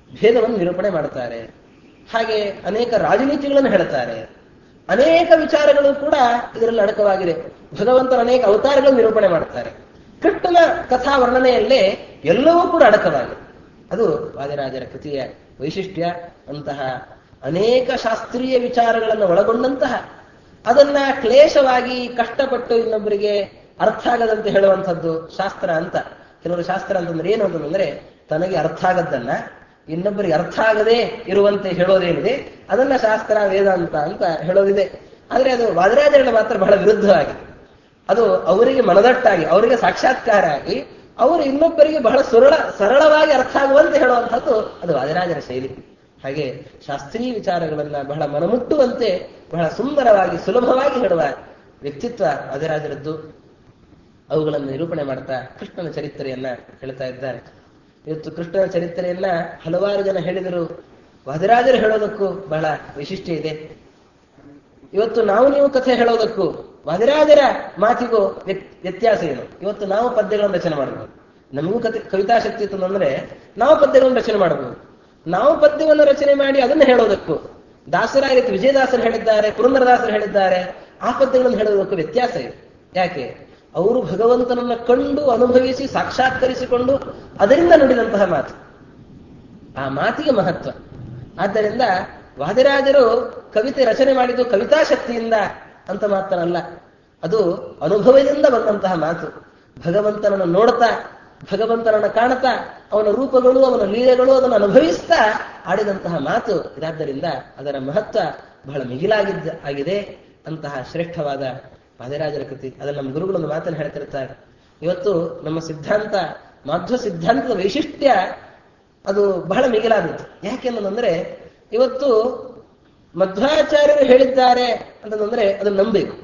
ಭೇದವನ್ನು ನಿರೂಪಣೆ ಮಾಡ್ತಾರೆ ಹಾಗೆ ಅನೇಕ ರಾಜನೀತಿಗಳನ್ನು ಹೇಳ್ತಾರೆ ಅನೇಕ ವಿಚಾರಗಳು ಕೂಡ ಇದರಲ್ಲಿ ಅಡಕವಾಗಿದೆ ಭಗವಂತನ ಅನೇಕ ಅವತಾರಗಳನ್ನು ನಿರೂಪಣೆ ಮಾಡ್ತಾರೆ ಕೃಷ್ಣನ ಕಥಾ ವರ್ಣನೆಯಲ್ಲೇ ಎಲ್ಲವೂ ಕೂಡ ಅಡಕವಾಗಿದೆ ಅದು ವಾದಿರಾಜರ ಕೃತಿಯ ವೈಶಿಷ್ಟ್ಯ ಅಂತಹ ಅನೇಕ ಶಾಸ್ತ್ರೀಯ ವಿಚಾರಗಳನ್ನು ಒಳಗೊಂಡಂತಹ ಅದನ್ನ ಕ್ಲೇಶವಾಗಿ ಕಷ್ಟಪಟ್ಟು ಇನ್ನೊಬ್ಬರಿಗೆ ಅರ್ಥ ಆಗದಂತೆ ಹೇಳುವಂಥದ್ದು ಶಾಸ್ತ್ರ ಅಂತ ಕೆಲವರು ಶಾಸ್ತ್ರ ಅಂತಂದ್ರೆ ಏನು ಅಂತಂದ್ರೆ ತನಗೆ ಅರ್ಥ ಆಗದ್ದನ್ನ ಇನ್ನೊಬ್ಬರಿಗೆ ಅರ್ಥ ಆಗದೆ ಇರುವಂತೆ ಹೇಳೋದೇನಿದೆ ಅದನ್ನ ಶಾಸ್ತ್ರ ವೇದಾಂತ ಅಂತ ಹೇಳೋದಿದೆ ಆದ್ರೆ ಅದು ವಾದರಾಜರಲ್ಲಿ ಮಾತ್ರ ಬಹಳ ವಿರುದ್ಧವಾಗಿದೆ ಅದು ಅವರಿಗೆ ಮನದಟ್ಟಾಗಿ ಅವರಿಗೆ ಸಾಕ್ಷಾತ್ಕಾರ ಆಗಿ ಅವರು ಇನ್ನೊಬ್ಬರಿಗೆ ಬಹಳ ಸುರಳ ಸರಳವಾಗಿ ಅರ್ಥ ಆಗುವಂತೆ ಹೇಳುವಂಥದ್ದು ಅದು ವಾದರಾಜರ ಶೈಲಿ ಹಾಗೆ ಶಾಸ್ತ್ರೀಯ ವಿಚಾರಗಳನ್ನ ಬಹಳ ಮನಮುಟ್ಟುವಂತೆ ಬಹಳ ಸುಂದರವಾಗಿ ಸುಲಭವಾಗಿ ಹೇಳುವ ವ್ಯಕ್ತಿತ್ವ ವಾದರಾಜರದ್ದು ಅವುಗಳನ್ನು ನಿರೂಪಣೆ ಮಾಡ್ತಾ ಕೃಷ್ಣನ ಚರಿತ್ರೆಯನ್ನ ಹೇಳ್ತಾ ಇದ್ದಾರೆ ಇವತ್ತು ಕೃಷ್ಣನ ಚರಿತ್ರೆಯನ್ನ ಹಲವಾರು ಜನ ಹೇಳಿದರು ವಾದರಾಜರು ಹೇಳೋದಕ್ಕೂ ಬಹಳ ವೈಶಿಷ್ಟ್ಯ ಇದೆ ಇವತ್ತು ನಾವು ನೀವು ಕಥೆ ಹೇಳೋದಕ್ಕೂ ವಾದಿರಾಜರ ಮಾತಿಗೂ ವ್ಯತ್- ವ್ಯತ್ಯಾಸ ಏನು ಇವತ್ತು ನಾವು ಪದ್ಯಗಳನ್ನು ರಚನೆ ಮಾಡಬಹುದು ನಮಗೂ ಕತೆ ಕವಿತಾ ಶಕ್ತಿ ಇತ್ತು ಅಂದ್ರೆ ನಾವು ಪದ್ಯಗಳನ್ನು ರಚನೆ ಮಾಡಬಹುದು ನಾವು ಪದ್ಯವನ್ನು ರಚನೆ ಮಾಡಿ ಅದನ್ನು ಹೇಳೋದಕ್ಕೂ ದಾಸರ ಈ ರೀತಿ ವಿಜಯದಾಸರು ಹೇಳಿದ್ದಾರೆ ಪುರಂದರದಾಸರು ಹೇಳಿದ್ದಾರೆ ಆ ಪದ್ಯಗಳನ್ನು ಹೇಳೋದಕ್ಕೂ ವ್ಯತ್ಯಾಸ ಇದೆ ಯಾಕೆ ಅವರು ಭಗವಂತನನ್ನ ಕಂಡು ಅನುಭವಿಸಿ ಸಾಕ್ಷಾತ್ಕರಿಸಿಕೊಂಡು ಅದರಿಂದ ನುಡಿದಂತಹ ಮಾತು ಆ ಮಾತಿಗೆ ಮಹತ್ವ ಆದ್ದರಿಂದ ವಾದಿರಾಜರು ಕವಿತೆ ರಚನೆ ಮಾಡಿದ್ದು ಕವಿತಾ ಶಕ್ತಿಯಿಂದ ಅಂತ ಮಾತ್ರ ಅಲ್ಲ ಅದು ಅನುಭವದಿಂದ ಬಂದಂತಹ ಮಾತು ಭಗವಂತನನ್ನು ನೋಡ್ತಾ ಭಗವಂತನನ್ನು ಕಾಣ್ತಾ ಅವನ ರೂಪಗಳು ಅವನ ಲೀಲೆಗಳು ಅದನ್ನು ಅನುಭವಿಸ್ತಾ ಆಡಿದಂತಹ ಮಾತು ಇದಾದ್ದರಿಂದ ಅದರ ಮಹತ್ವ ಬಹಳ ಮಿಗಿಲಾಗಿದ್ದ ಆಗಿದೆ ಅಂತಹ ಶ್ರೇಷ್ಠವಾದ ವಾದಿರಾಜರ ಕೃತಿ ಅದನ್ನು ನಮ್ಮ ಗುರುಗಳೊಂದು ಮಾತನ್ನು ಹೇಳ್ತಿರ್ತಾರೆ ಇವತ್ತು ನಮ್ಮ ಸಿದ್ಧಾಂತ ಮಾಧ್ವ ಸಿದ್ಧಾಂತದ ವೈಶಿಷ್ಟ್ಯ ಅದು ಬಹಳ ಮಿಗಿಲಾದದ್ದು ಯಾಕೆಂದ್ರೆ ಇವತ್ತು ಮಧ್ವಾಚಾರ್ಯರು ಹೇಳಿದ್ದಾರೆ ಅಂತಂದ್ರೆ ಅದನ್ನ ನಂಬಬೇಕು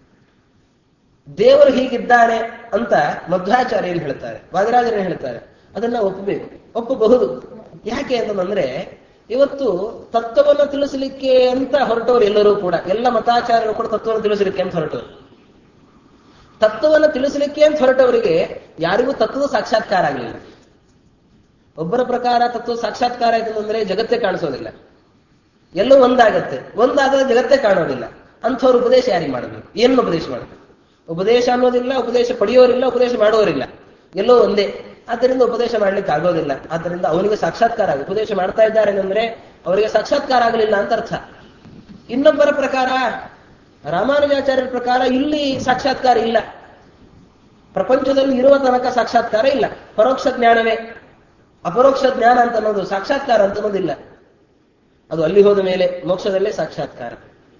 ದೇವರು ಹೀಗಿದ್ದಾನೆ ಅಂತ ಮಧ್ವಾಚಾರ್ಯರು ಹೇಳ್ತಾರೆ ವಾದರಾಜರು ಹೇಳ್ತಾರೆ ಅದನ್ನ ಒಪ್ಪಬೇಕು ಒಪ್ಪಬಹುದು ಯಾಕೆ ಅಂತಂದ್ರೆ ಇವತ್ತು ತತ್ವವನ್ನು ತಿಳಿಸಲಿಕ್ಕೆ ಅಂತ ಹೊರಟವರು ಎಲ್ಲರೂ ಕೂಡ ಎಲ್ಲ ಮತಾಚಾರ್ಯರು ಕೂಡ ತತ್ವವನ್ನು ತಿಳಿಸಲಿಕ್ಕೆ ಅಂತ ಹೊರಟವರು ತತ್ವವನ್ನು ತಿಳಿಸಲಿಕ್ಕೆ ಅಂತ ಹೊರಟವರಿಗೆ ಯಾರಿಗೂ ತತ್ವದ ಸಾಕ್ಷಾತ್ಕಾರ ಆಗಲಿಲ್ಲ ಒಬ್ಬರ ಪ್ರಕಾರ ತತ್ವ ಸಾಕ್ಷಾತ್ಕಾರ ಆಯ್ತು ಅಂದ್ರೆ ಜಗತ್ತೇ ಕಾಣಿಸೋದಿಲ್ಲ ಎಲ್ಲೋ ಒಂದಾಗತ್ತೆ ಒಂದಾದ್ರೆ ಜಗತ್ತೇ ಕಾಣೋದಿಲ್ಲ ಅಂಥವ್ರ ಉಪದೇಶ ಯಾರಿಗೆ ಮಾಡಬೇಕು ಏನು ಉಪದೇಶ ಮಾಡಬೇಕು ಉಪದೇಶ ಅನ್ನೋದಿಲ್ಲ ಉಪದೇಶ ಪಡೆಯೋರಿಲ್ಲ ಉಪದೇಶ ಮಾಡೋರಿಲ್ಲ ಎಲ್ಲೋ ಒಂದೇ ಆದ್ದರಿಂದ ಉಪದೇಶ ಮಾಡ್ಲಿಕ್ಕೆ ಆಗೋದಿಲ್ಲ ಆದ್ದರಿಂದ ಅವನಿಗೆ ಸಾಕ್ಷಾತ್ಕಾರ ಆಗ ಉಪದೇಶ ಮಾಡ್ತಾ ಇದ್ದಾರೆ ಅಂದ್ರೆ ಅವರಿಗೆ ಸಾಕ್ಷಾತ್ಕಾರ ಆಗಲಿಲ್ಲ ಅಂತ ಅರ್ಥ ಇನ್ನೊಬ್ಬರ ಪ್ರಕಾರ ರಾಮಾನುಜಾಚಾರ್ಯರ ಪ್ರಕಾರ ಇಲ್ಲಿ ಸಾಕ್ಷಾತ್ಕಾರ ಇಲ್ಲ ಪ್ರಪಂಚದಲ್ಲಿ ಇರುವ ತನಕ ಸಾಕ್ಷಾತ್ಕಾರ ಇಲ್ಲ ಪರೋಕ್ಷ ಜ್ಞಾನವೇ ಅಪರೋಕ್ಷ ಜ್ಞಾನ ಅಂತ ಅನ್ನೋದು ಸಾಕ್ಷಾತ್ಕಾರ ಅಂತ ಅನ್ನೋದಿಲ್ಲ ಅದು ಅಲ್ಲಿ ಹೋದ ಮೇಲೆ ಮೋಕ್ಷದಲ್ಲೇ ಸಾಕ್ಷಾತ್ಕಾರ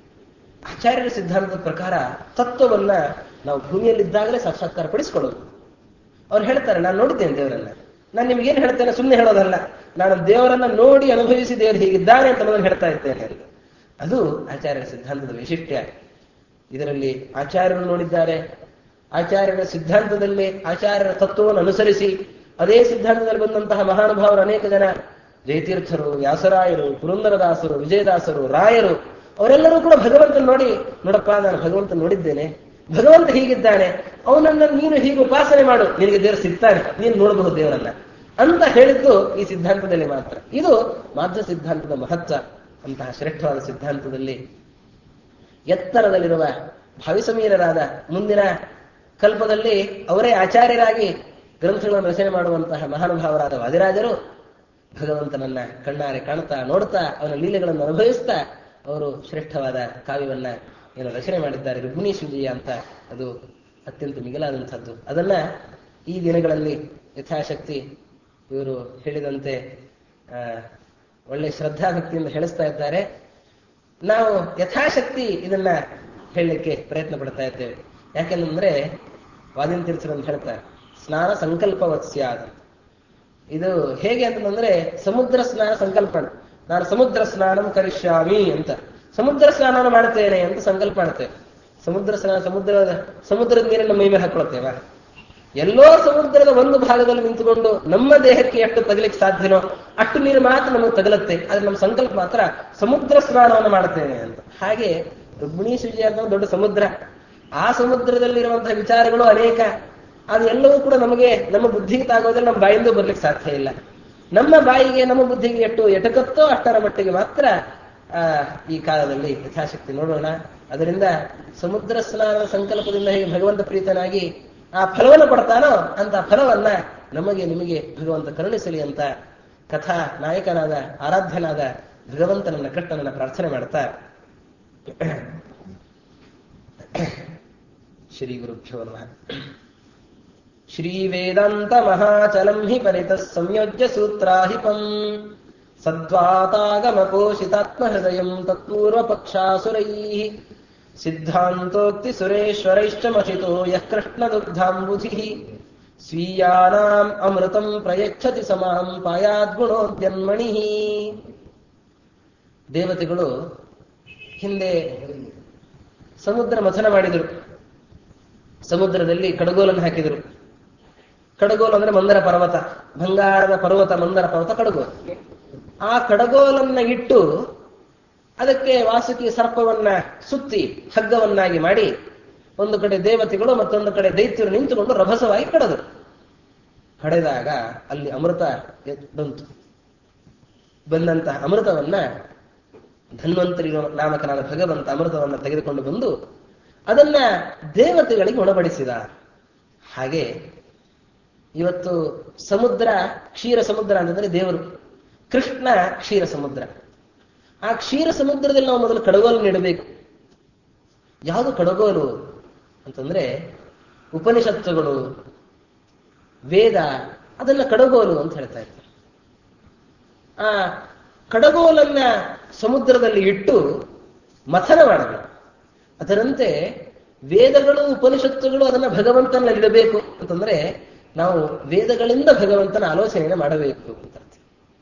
ಆಚಾರ್ಯರ ಸಿದ್ಧಾಂತದ ಪ್ರಕಾರ ತತ್ವವನ್ನ ನಾವು ಭೂಮಿಯಲ್ಲಿದ್ದಾಗಲೇ ಸಾಕ್ಷಾತ್ಕಾರ ಪಡಿಸ್ಕೊಳ್ಳೋದು ಅವ್ರು ಹೇಳ್ತಾರೆ ನಾನು ನೋಡಿದ್ದೇನೆ ದೇವರನ್ನ ನಾನು ನಿಮ್ಗೇನು ಹೇಳ್ತೇನೆ ಸುಮ್ಮನೆ ಹೇಳೋದಲ್ಲ ನಾನು ದೇವರನ್ನ ನೋಡಿ ಅನುಭವಿಸಿ ದೇವರು ಹೀಗಿದ್ದಾನೆ ಅಂತ ಅನ್ನೋದನ್ನ ಹೇಳ್ತಾ ಇದ್ದೇನೆ ಅಂತ. ಅದು ಆಚಾರ್ಯರ ಸಿದ್ಧಾಂತದ ವೈಶಿಷ್ಟ್ಯ ಇದರಲ್ಲಿ ಆಚಾರ್ಯರು ನೋಡಿದ್ದಾರೆ ಆಚಾರ್ಯರ ಸಿದ್ಧಾಂತದಲ್ಲಿ ಆಚಾರ್ಯರ ತತ್ವವನ್ನು ಅನುಸರಿಸಿ ಅದೇ ಸಿದ್ಧಾಂತದಲ್ಲಿ ಬಂದಂತಹ ಮಹಾನುಭಾವರು ಅನೇಕ ಜನ ಜಯತೀರ್ಥರು ವ್ಯಾಸರಾಯರು ಪುರಂದರದಾಸರು ವಿಜಯದಾಸರು ರಾಯರು ಅವರೆಲ್ಲರೂ ಕೂಡ ಭಗವಂತನ ನೋಡಿ ನೋಡಪ್ಪ ನಾನು ಭಗವಂತ ನೋಡಿದ್ದೇನೆ ಭಗವಂತ ಹೀಗಿದ್ದಾನೆ ಅವನನ್ನ ನೀನು ಹೀಗೆ ಉಪಾಸನೆ ಮಾಡು ನಿನಗೆ ದೇವರು ಸಿಗ್ತಾನೆ ನೀನು ನೋಡಬಹುದು ದೇವರನ್ನ ಅಂತ ಹೇಳಿದ್ದು ಈ ಸಿದ್ಧಾಂತದಲ್ಲಿ ಮಾತ್ರ ಇದು ಮಾಧ್ವ ಸಿದ್ಧಾಂತದ ಮಹತ್ವ ಅಂತಹ ಶ್ರೇಷ್ಠವಾದ ಸಿದ್ಧಾಂತದಲ್ಲಿ ಎತ್ತರದಲ್ಲಿರುವ ಭಾವಿಸಮೀರರಾದ ಮುಂದಿನ ಕಲ್ಪದಲ್ಲಿ ಅವರೇ ಆಚಾರ್ಯರಾಗಿ ಗ್ರಂಥಗಳನ್ನು ರಚನೆ ಮಾಡುವಂತಹ ಮಹಾನುಭಾವರಾದ ವಾದಿರಾಜರು ಭಗವಂತನನ್ನ ಕಣ್ಣಾರೆ ಕಾಣ್ತಾ ನೋಡ್ತಾ ಅವನ ಲೀಲೆಗಳನ್ನು ಅನುಭವಿಸ್ತಾ ಅವರು ಶ್ರೇಷ್ಠವಾದ ಕಾವ್ಯವನ್ನ ಏನು ರಚನೆ ಮಾಡಿದ್ದಾರೆ ರುಗ್ಮಿಣಿ ವಿಜಯ ಅಂತ ಅದು ಅತ್ಯಂತ ಮಿಗಿಲಾದಂಥದ್ದು ಅದನ್ನ ಈ ದಿನಗಳಲ್ಲಿ ಯಥಾಶಕ್ತಿ ಇವರು ಹೇಳಿದಂತೆ ಆ, ಒಳ್ಳೆ ಶ್ರದ್ಧಾಭಕ್ತಿಯಿಂದ ಹೇಳಿಸ್ತಾ ಇದ್ದಾರೆ ನಾವು ಯಥಾಶಕ್ತಿ ಇದನ್ನ ಹೇಳಲಿಕ್ಕೆ ಪ್ರಯತ್ನ ಪಡ್ತಾ ಇದ್ದೇವೆ ಯಾಕೆಂದ್ರೆ ವಾದಿನ ತೀರ್ಥರು ಅಂತ ಹೇಳ್ತಾರೆ ಸ್ನಾನ ಸಂಕಲ್ಪವತ್ಸ್ಯಾದ ಇದು ಹೇಗೆ ಅಂತಂದ್ರೆ ಸಮುದ್ರ ಸ್ನಾನ ಸಂಕಲ್ಪನ ನಾನು ಸಮುದ್ರ ಸ್ನಾನಂ ಕರಿಷ್ಯಾಮಿ ಅಂತ ಸಮುದ್ರ ಸ್ನಾನವನ್ನು ಮಾಡ್ತೇನೆ ಅಂತ ಸಂಕಲ್ಪ ಮಾಡ್ತೇವೆ ಸಮುದ್ರ ಸ್ನಾನ ಸಮುದ್ರದ ಸಮುದ್ರದ ನೀರನ್ನು ಮೈ ಮೇಲೆ ಹಾಕೊಳ್ತೇವ ಎಲ್ಲೋ ಸಮುದ್ರದ ಒಂದು ಭಾಗದಲ್ಲಿ ನಿಂತುಕೊಂಡು ನಮ್ಮ ದೇಹಕ್ಕೆ ಎಷ್ಟು ತಗಲಿಕ್ಕೆ ಸಾಧ್ಯನೋ ಅಷ್ಟು ನೀರು ಮಾತ್ರ ನಮಗೆ ತಗಲುತ್ತೆ ಆದ್ರೆ ನಮ್ಮ ಸಂಕಲ್ಪ ಮಾತ್ರ ಸಮುದ್ರ ಸ್ನಾನವನ್ನು ಮಾಡ್ತೇನೆ ಅಂತ ಹಾಗೆ ರುಗ್ಮಿಣಿ ಸುಜಿ ಅಂತ ಒಂದು ದೊಡ್ಡ ಸಮುದ್ರ ಆ ಸಮುದ್ರದಲ್ಲಿರುವಂತಹ ವಿಚಾರಗಳು ಅನೇಕ ಅದು ಎಲ್ಲವೂ ಕೂಡ ನಮಗೆ ನಮ್ಮ ಬುದ್ಧಿಗೆ ತಾಗೋದ್ರೆ ನಮ್ಮ ಬಾಯಿಂದ ಬರ್ಲಿಕ್ಕೆ ಸಾಧ್ಯ ಇಲ್ಲ ನಮ್ಮ ಬಾಯಿಗೆ ನಮ್ಮ ಬುದ್ಧಿಗೆ ಎಷ್ಟು ಎಟಕತ್ತೋ ಅಷ್ಟರ ಮಟ್ಟಿಗೆ ಮಾತ್ರ ಆ, ಈ ಕಾಲದಲ್ಲಿ ಯಥಾಶಕ್ತಿ ನೋಡೋಣ ಅದರಿಂದ ಸಮುದ್ರ ಸ್ನಾನದ ಸಂಕಲ್ಪದಿಂದ ಹೇಗೆ ಭಗವಂತ ಪ್ರೀತನಾಗಿ ಆ ಫಲವನ್ನು ಕೊಡ್ತಾನೋ ಅಂತ ಫಲವನ್ನ ನಮಗೆ ನಿಮಗೆ ಭಗವಂತ ಕರುಣಿಸಲಿ ಅಂತ ಕಥಾ ನಾಯಕನಾದ ಆರಾಧ್ಯನಾದ ಭಗವಂತನನ್ನ ಕೃಷ್ಣನನ್ನ ಪ್ರಾರ್ಥನೆ ಮಾಡ್ತಾ ಶ್ರೀ ಗುರುಭ್ಯೋ ನಮಃ ಶ್ರೀ ವೇದಾಂತ ಮಹಾಚಲಂ ಹಿ ಪರಿತಃ ಸಂಯೋಜ್ಯ ಸೂತ್ರಾಹಿಪಂ ಸದ್ವಾತಾಗಮಪೋಷಿತಾತ್ಮ ಹೃದಯಂ ತತ್ಪೂರ್ವ ಪಕ್ಷಾಸುರೈ ಸಿದ್ಧಾಂತೋಕ್ತಿ ಸುರೇಶ್ವರೈಶ್ಚ ಮಥಿತೋ ಯಃ ಕೃಷ್ಣದುಗ್ಧಾಂಬುಧಿ ಸ್ವೀಯಾನಾಂ ಅಮೃತಂ ಪ್ರಯಚ್ಛತಿ ಸಮಾಂ ಪಾಯಾದ್ಗುಣೋದ್ಯನ್ಮಣಿ ದೇವತೆಗಳು ಹಿಂದೆ ಸಮುದ್ರ ಮಥನ ಮಾಡಿದರು ಸಮುದ್ರದಲ್ಲಿ ಕಡಗೋಲನ್ನು ಹಾಕಿದರು ಕಡಗೋಲು ಅಂದ್ರೆ ಮಂದರ ಪರ್ವತ ಬಂಗಾರದ ಪರ್ವತ ಮಂದರ ಪರ್ವತ ಕಡಗೋಲು ಆ ಕಡಗೋಲನ್ನ ಇಟ್ಟು ಅದಕ್ಕೆ ವಾಸುಕಿ ಸರ್ಪವನ್ನ ಸುತ್ತಿ ಹಗ್ಗವನ್ನಾಗಿ ಮಾಡಿ ಒಂದು ಕಡೆ ದೇವತೆಗಳು ಮತ್ತೊಂದು ಕಡೆ ದೈತ್ಯರು ನಿಂತುಕೊಂಡು ರಭಸವಾಗಿ ಕಡದರು ಕಡೆದಾಗ ಅಲ್ಲಿ ಅಮೃತ ಎದ್- ಬಂತು ಬಂದಂತಹ ಅಮೃತವನ್ನ ಧನ್ವಂತರಿ ನಾಮಕನಾದ ಭಗವಂತ ಅಮೃತವನ್ನ ತೆಗೆದುಕೊಂಡು ಬಂದು ಅದನ್ನ ದೇವತೆಗಳಿಗೆ ಉಣಬಡಿಸಿದ ಹಾಗೆ ಇವತ್ತು ಸಮುದ್ರ ಕ್ಷೀರ ಸಮುದ್ರ ಅಂತಂದ್ರೆ ದೇವರು ಕೃಷ್ಣ ಕ್ಷೀರ ಸಮುದ್ರ ಆ ಕ್ಷೀರ ಸಮುದ್ರದಲ್ಲಿ ನಾವು ಮೊದಲು ಕಡಗೋಲು ನೀಡಬೇಕು ಯಾವುದು ಕಡಗೋಲು ಅಂತಂದ್ರೆ ಉಪನಿಷತ್ತುಗಳು ವೇದ ಅದನ್ನ ಕಡಗೋಲು ಅಂತ ಹೇಳ್ತಾ ಇದ್ದಾರೆ ಆ ಕಡಗೋಲನ್ನ ಸಮುದ್ರದಲ್ಲಿ ಇಟ್ಟು ಮಥನ ಮಾಡಬೇಕು ಅದರಂತೆ ವೇದಗಳು ಉಪನಿಷತ್ತುಗಳು ಅದನ್ನ ಭಗವಂತನಲ್ಲಿ ಇಡಬೇಕು ಅಂತಂದ್ರೆ ನಾವು ವೇದಗಳಿಂದ ಭಗವಂತನ ಆಲೋಚನೆಯನ್ನು ಮಾಡಬೇಕು ಅಂತ ಅರ್ಥ.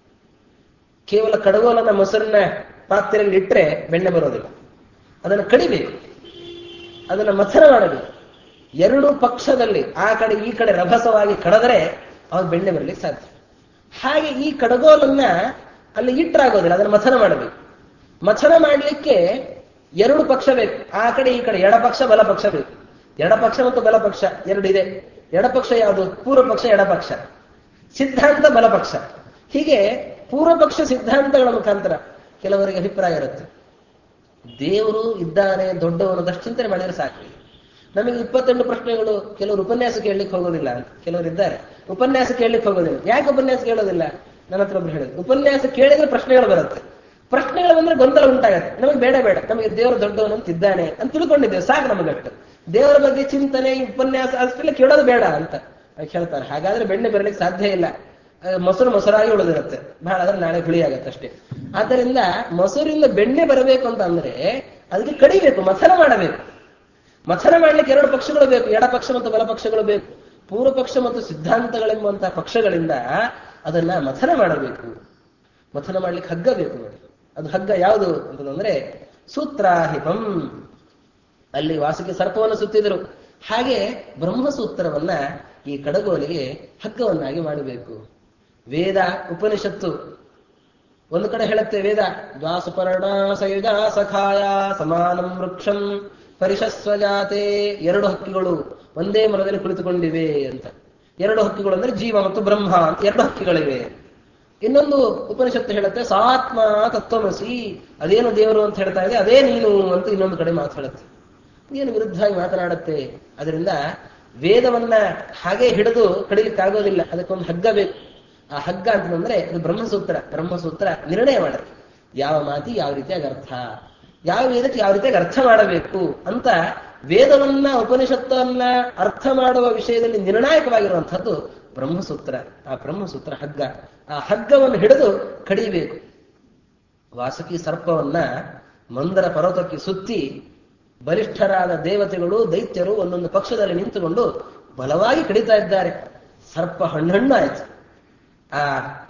ಕೇವಲ ಕಡಗೋಲನ್ನ ಮೊಸರನ್ನ ಪಾತ್ರೆಯಲ್ಲಿ ಇಟ್ಟರೆ ಬೆಣ್ಣೆ ಬರೋದಿಲ್ಲ ಅದನ್ನು ಕಡಿಬೇಕು ಅದನ್ನ ಮಥನ ಮಾಡಬೇಕು ಎರಡು ಪಕ್ಷದಲ್ಲಿ ಆ ಕಡೆ ಈ ಕಡೆ ರಭಸವಾಗಿ ಕಡದರೆ ಅವಾಗ ಬೆಣ್ಣೆ ಬರಲಿಕ್ಕೆ ಸಾಧ್ಯ ಹಾಗೆ ಈ ಕಡಗೋಲನ್ನ ಅಲ್ಲಿ ಇಟ್ಟರಾಗೋದಿಲ್ಲ ಅದನ್ನು ಮಥನ ಮಾಡಬೇಕು ಮಥನ ಮಾಡಲಿಕ್ಕೆ ಎರಡು ಪಕ್ಷ ಬೇಕು ಆ ಕಡೆ ಈ ಕಡೆ ಎಡಪಕ್ಷ ಬಲಪಕ್ಷ ಬೇಕು ಎಡಪಕ್ಷ ಮತ್ತು ಬಲಪಕ್ಷ ಎರಡು ಇದೆ ಎಡಪಕ್ಷ ಯಾವುದು ಪೂರ್ವ ಪಕ್ಷ ಎಡಪಕ್ಷ ಸಿದ್ಧಾಂತ ಬಲಪಕ್ಷ ಹೀಗೆ ಪೂರ್ವ ಪಕ್ಷ ಸಿದ್ಧಾಂತಗಳ ಮುಖಾಂತರ ಕೆಲವರಿಗೆ ಅಭಿಪ್ರಾಯ ಇರುತ್ತೆ ದೇವರು ಇದ್ದಾನೆ ದೊಡ್ಡವನು ಅದಷ್ಟು ಚಿಂತನೆ ಮಾಡಿದ್ರೆ ಸಾಕು ನಮಗೆ ಇಪ್ಪತ್ತೆಂಟು ಪ್ರಶ್ನೆಗಳು ಕೆಲವರು ಉಪನ್ಯಾಸ ಕೇಳಲಿಕ್ಕೆ ಹೋಗೋದಿಲ್ಲ ಅಂತ ಕೆಲವರು ಇದ್ದಾರೆ ಉಪನ್ಯಾಸ ಕೇಳಲಿಕ್ಕೆ ಹೋಗೋದಿಲ್ಲ ಯಾಕೆ ಉಪನ್ಯಾಸ ಕೇಳೋದಿಲ್ಲ ನನ್ನ ಹತ್ರ ಒಬ್ರು ಹೇಳಿದ್ರು ಉಪನ್ಯಾಸ ಕೇಳಿದ್ರೆ ಪ್ರಶ್ನೆಗಳು ಬರುತ್ತೆ ಪ್ರಶ್ನೆಗಳು ಬಂದ್ರೆ ಗೊಂದಲ ಉಂಟಾಗತ್ತೆ ನಮಗೆ ಬೇಡ ಬೇಡ ನಮಗೆ ದೇವರು ದೊಡ್ಡವನು ಅಂತ ಇದ್ದಾನೆ ಅಂತ ತಿಳ್ಕೊಂಡಿದ್ದೇವೆ ಸಾಕು ನಮಗಟ್ಟು ದೇವರ ಬಗ್ಗೆ ಚಿಂತನೆ ಈ ಉಪನ್ಯಾಸ ಅಷ್ಟೆಲ್ಲ ಕೇಳೋದು ಬೇಡ ಅಂತ ಅವ್ರು ಹೇಳ್ತಾರೆ ಹಾಗಾದ್ರೆ ಬೆಣ್ಣೆ ಬರಲಿಕ್ಕೆ ಸಾಧ್ಯ ಇಲ್ಲ ಆ, ಮೊಸರು ಮೊಸರಾಗಿ ಉಳಿದಿರುತ್ತೆ ಬಹಳ ಆದ್ರೆ ನಾಳೆ ಹುಳಿ ಆಗತ್ತೆ ಅಷ್ಟೇ ಆದ್ದರಿಂದ ಮೊಸರಿಂದ ಬೆಣ್ಣೆ ಬರಬೇಕು ಅಂತ ಅಂದ್ರೆ ಅದಕ್ಕೆ ಕಡಿಬೇಕು ಮಥನ ಮಾಡಬೇಕು ಮಥನ ಮಾಡ್ಲಿಕ್ಕೆ ಎರಡು ಪಕ್ಷಗಳು ಬೇಕು ಎಡಪಕ್ಷ ಮತ್ತು ಬಲಪಕ್ಷಗಳು ಬೇಕು ಪೂರ್ವ ಪಕ್ಷ ಮತ್ತು ಸಿದ್ಧಾಂತಗಳೆಂಬಂತಹ ಪಕ್ಷಗಳಿಂದ ಅದನ್ನ ಮಥನ ಮಾಡಬೇಕು ಮಥನ ಮಾಡ್ಲಿಕ್ಕೆ ಹಗ್ಗ ಬೇಕು ನೋಡಿ ಅದು ಹಗ್ಗ ಯಾವುದು ಅಂತಂದ್ರೆ ಸೂತ್ರಾಹಿಪಂ ಅಲ್ಲಿ ವಾಸುಕಿ ಸರ್ಪವನ್ನು ಸುತ್ತಿದರು ಹಾಗೆ ಬ್ರಹ್ಮಸೂತ್ರವನ್ನ ಈ ಕಡಗೋಲಿಗೆ ಹಗ್ಗವನ್ನಾಗಿ ಮಾಡಬೇಕು ವೇದ ಉಪನಿಷತ್ತು ಒಂದು ಕಡೆ ಹೇಳುತ್ತೆ ವೇದ ದ್ವಾಸುಪರ್ಣ ಸಯುಜ ಸಖಾಯ ಸಮಾನಂ ವೃಕ್ಷಂ ಪರಿಶಸ್ವಜಾತೆ ಎರಡು ಹಕ್ಕಿಗಳು ಒಂದೇ ಮರದಲ್ಲಿ ಕುಳಿತುಕೊಂಡಿವೆ ಅಂತ ಎರಡು ಹಕ್ಕಿಗಳು ಅಂದ್ರೆ ಜೀವ ಮತ್ತು ಬ್ರಹ್ಮ ಅಂತ ಎರಡು ಹಕ್ಕಿಗಳಿವೆ ಇನ್ನೊಂದು ಉಪನಿಷತ್ತು ಹೇಳುತ್ತೆ ಸಾತ್ಮ ತತ್ವಮಸಿ ಅದೇನು ದೇವರು ಅಂತ ಹೇಳ್ತಾ ಇದೆ ಅದೇ ನೀನು ಅಂತ ಇನ್ನೊಂದು ಕಡೆ ಮಾತಾಡುತ್ತೆ ಏನು ವಿರುದ್ಧವಾಗಿ ಮಾತನಾಡುತ್ತೆ ಅದರಿಂದ ವೇದವನ್ನ ಹಾಗೆ ಹಿಡಿದು ಕಡಿಲಿಕ್ಕಾಗೋದಿಲ್ಲ ಅದಕ್ಕೊಂದು ಹಗ್ಗ ಬೇಕು ಆ ಹಗ್ಗ ಅಂತಂದ್ರೆ ಅದು ಬ್ರಹ್ಮಸೂತ್ರ ಬ್ರಹ್ಮಸೂತ್ರ ನಿರ್ಣಯ ಮಾಡುತ್ತೆ ಯಾವ ಮಾತಿ ಯಾವ ರೀತಿಯಾಗಿ ಅರ್ಥ ಯಾವ ವೇದಕ್ಕೆ ಯಾವ ರೀತಿಯಾಗಿ ಅರ್ಥ ಮಾಡಬೇಕು ಅಂತ ವೇದವನ್ನ ಉಪನಿಷತ್ತನ್ನ ಅರ್ಥ ಮಾಡುವ ವಿಷಯದಲ್ಲಿ ನಿರ್ಣಾಯಕವಾಗಿರುವಂಥದ್ದು ಬ್ರಹ್ಮಸೂತ್ರ ಆ ಬ್ರಹ್ಮಸೂತ್ರ ಹಗ್ಗ ಆ ಹಗ್ಗವನ್ನು ಹಿಡಿದು ಕಡಿಬೇಕು ವಾಸುಕಿ ಸರ್ಪವನ್ನ ಮಂದರ ಪರ್ವತಕ್ಕೆ ಸುತ್ತಿ ಬಲಿಷ್ಠರಾದ ದೇವತೆಗಳು ದೈತ್ಯರು ಒಂದೊಂದು ಪಕ್ಷದಲ್ಲಿ ನಿಂತುಕೊಂಡು ಬಲವಾಗಿ ಕಡಿತಾ ಇದ್ದಾರೆ ಸರ್ಪ ಹಣ್ಣಣ್ಣು ಆಯ್ತು ಆ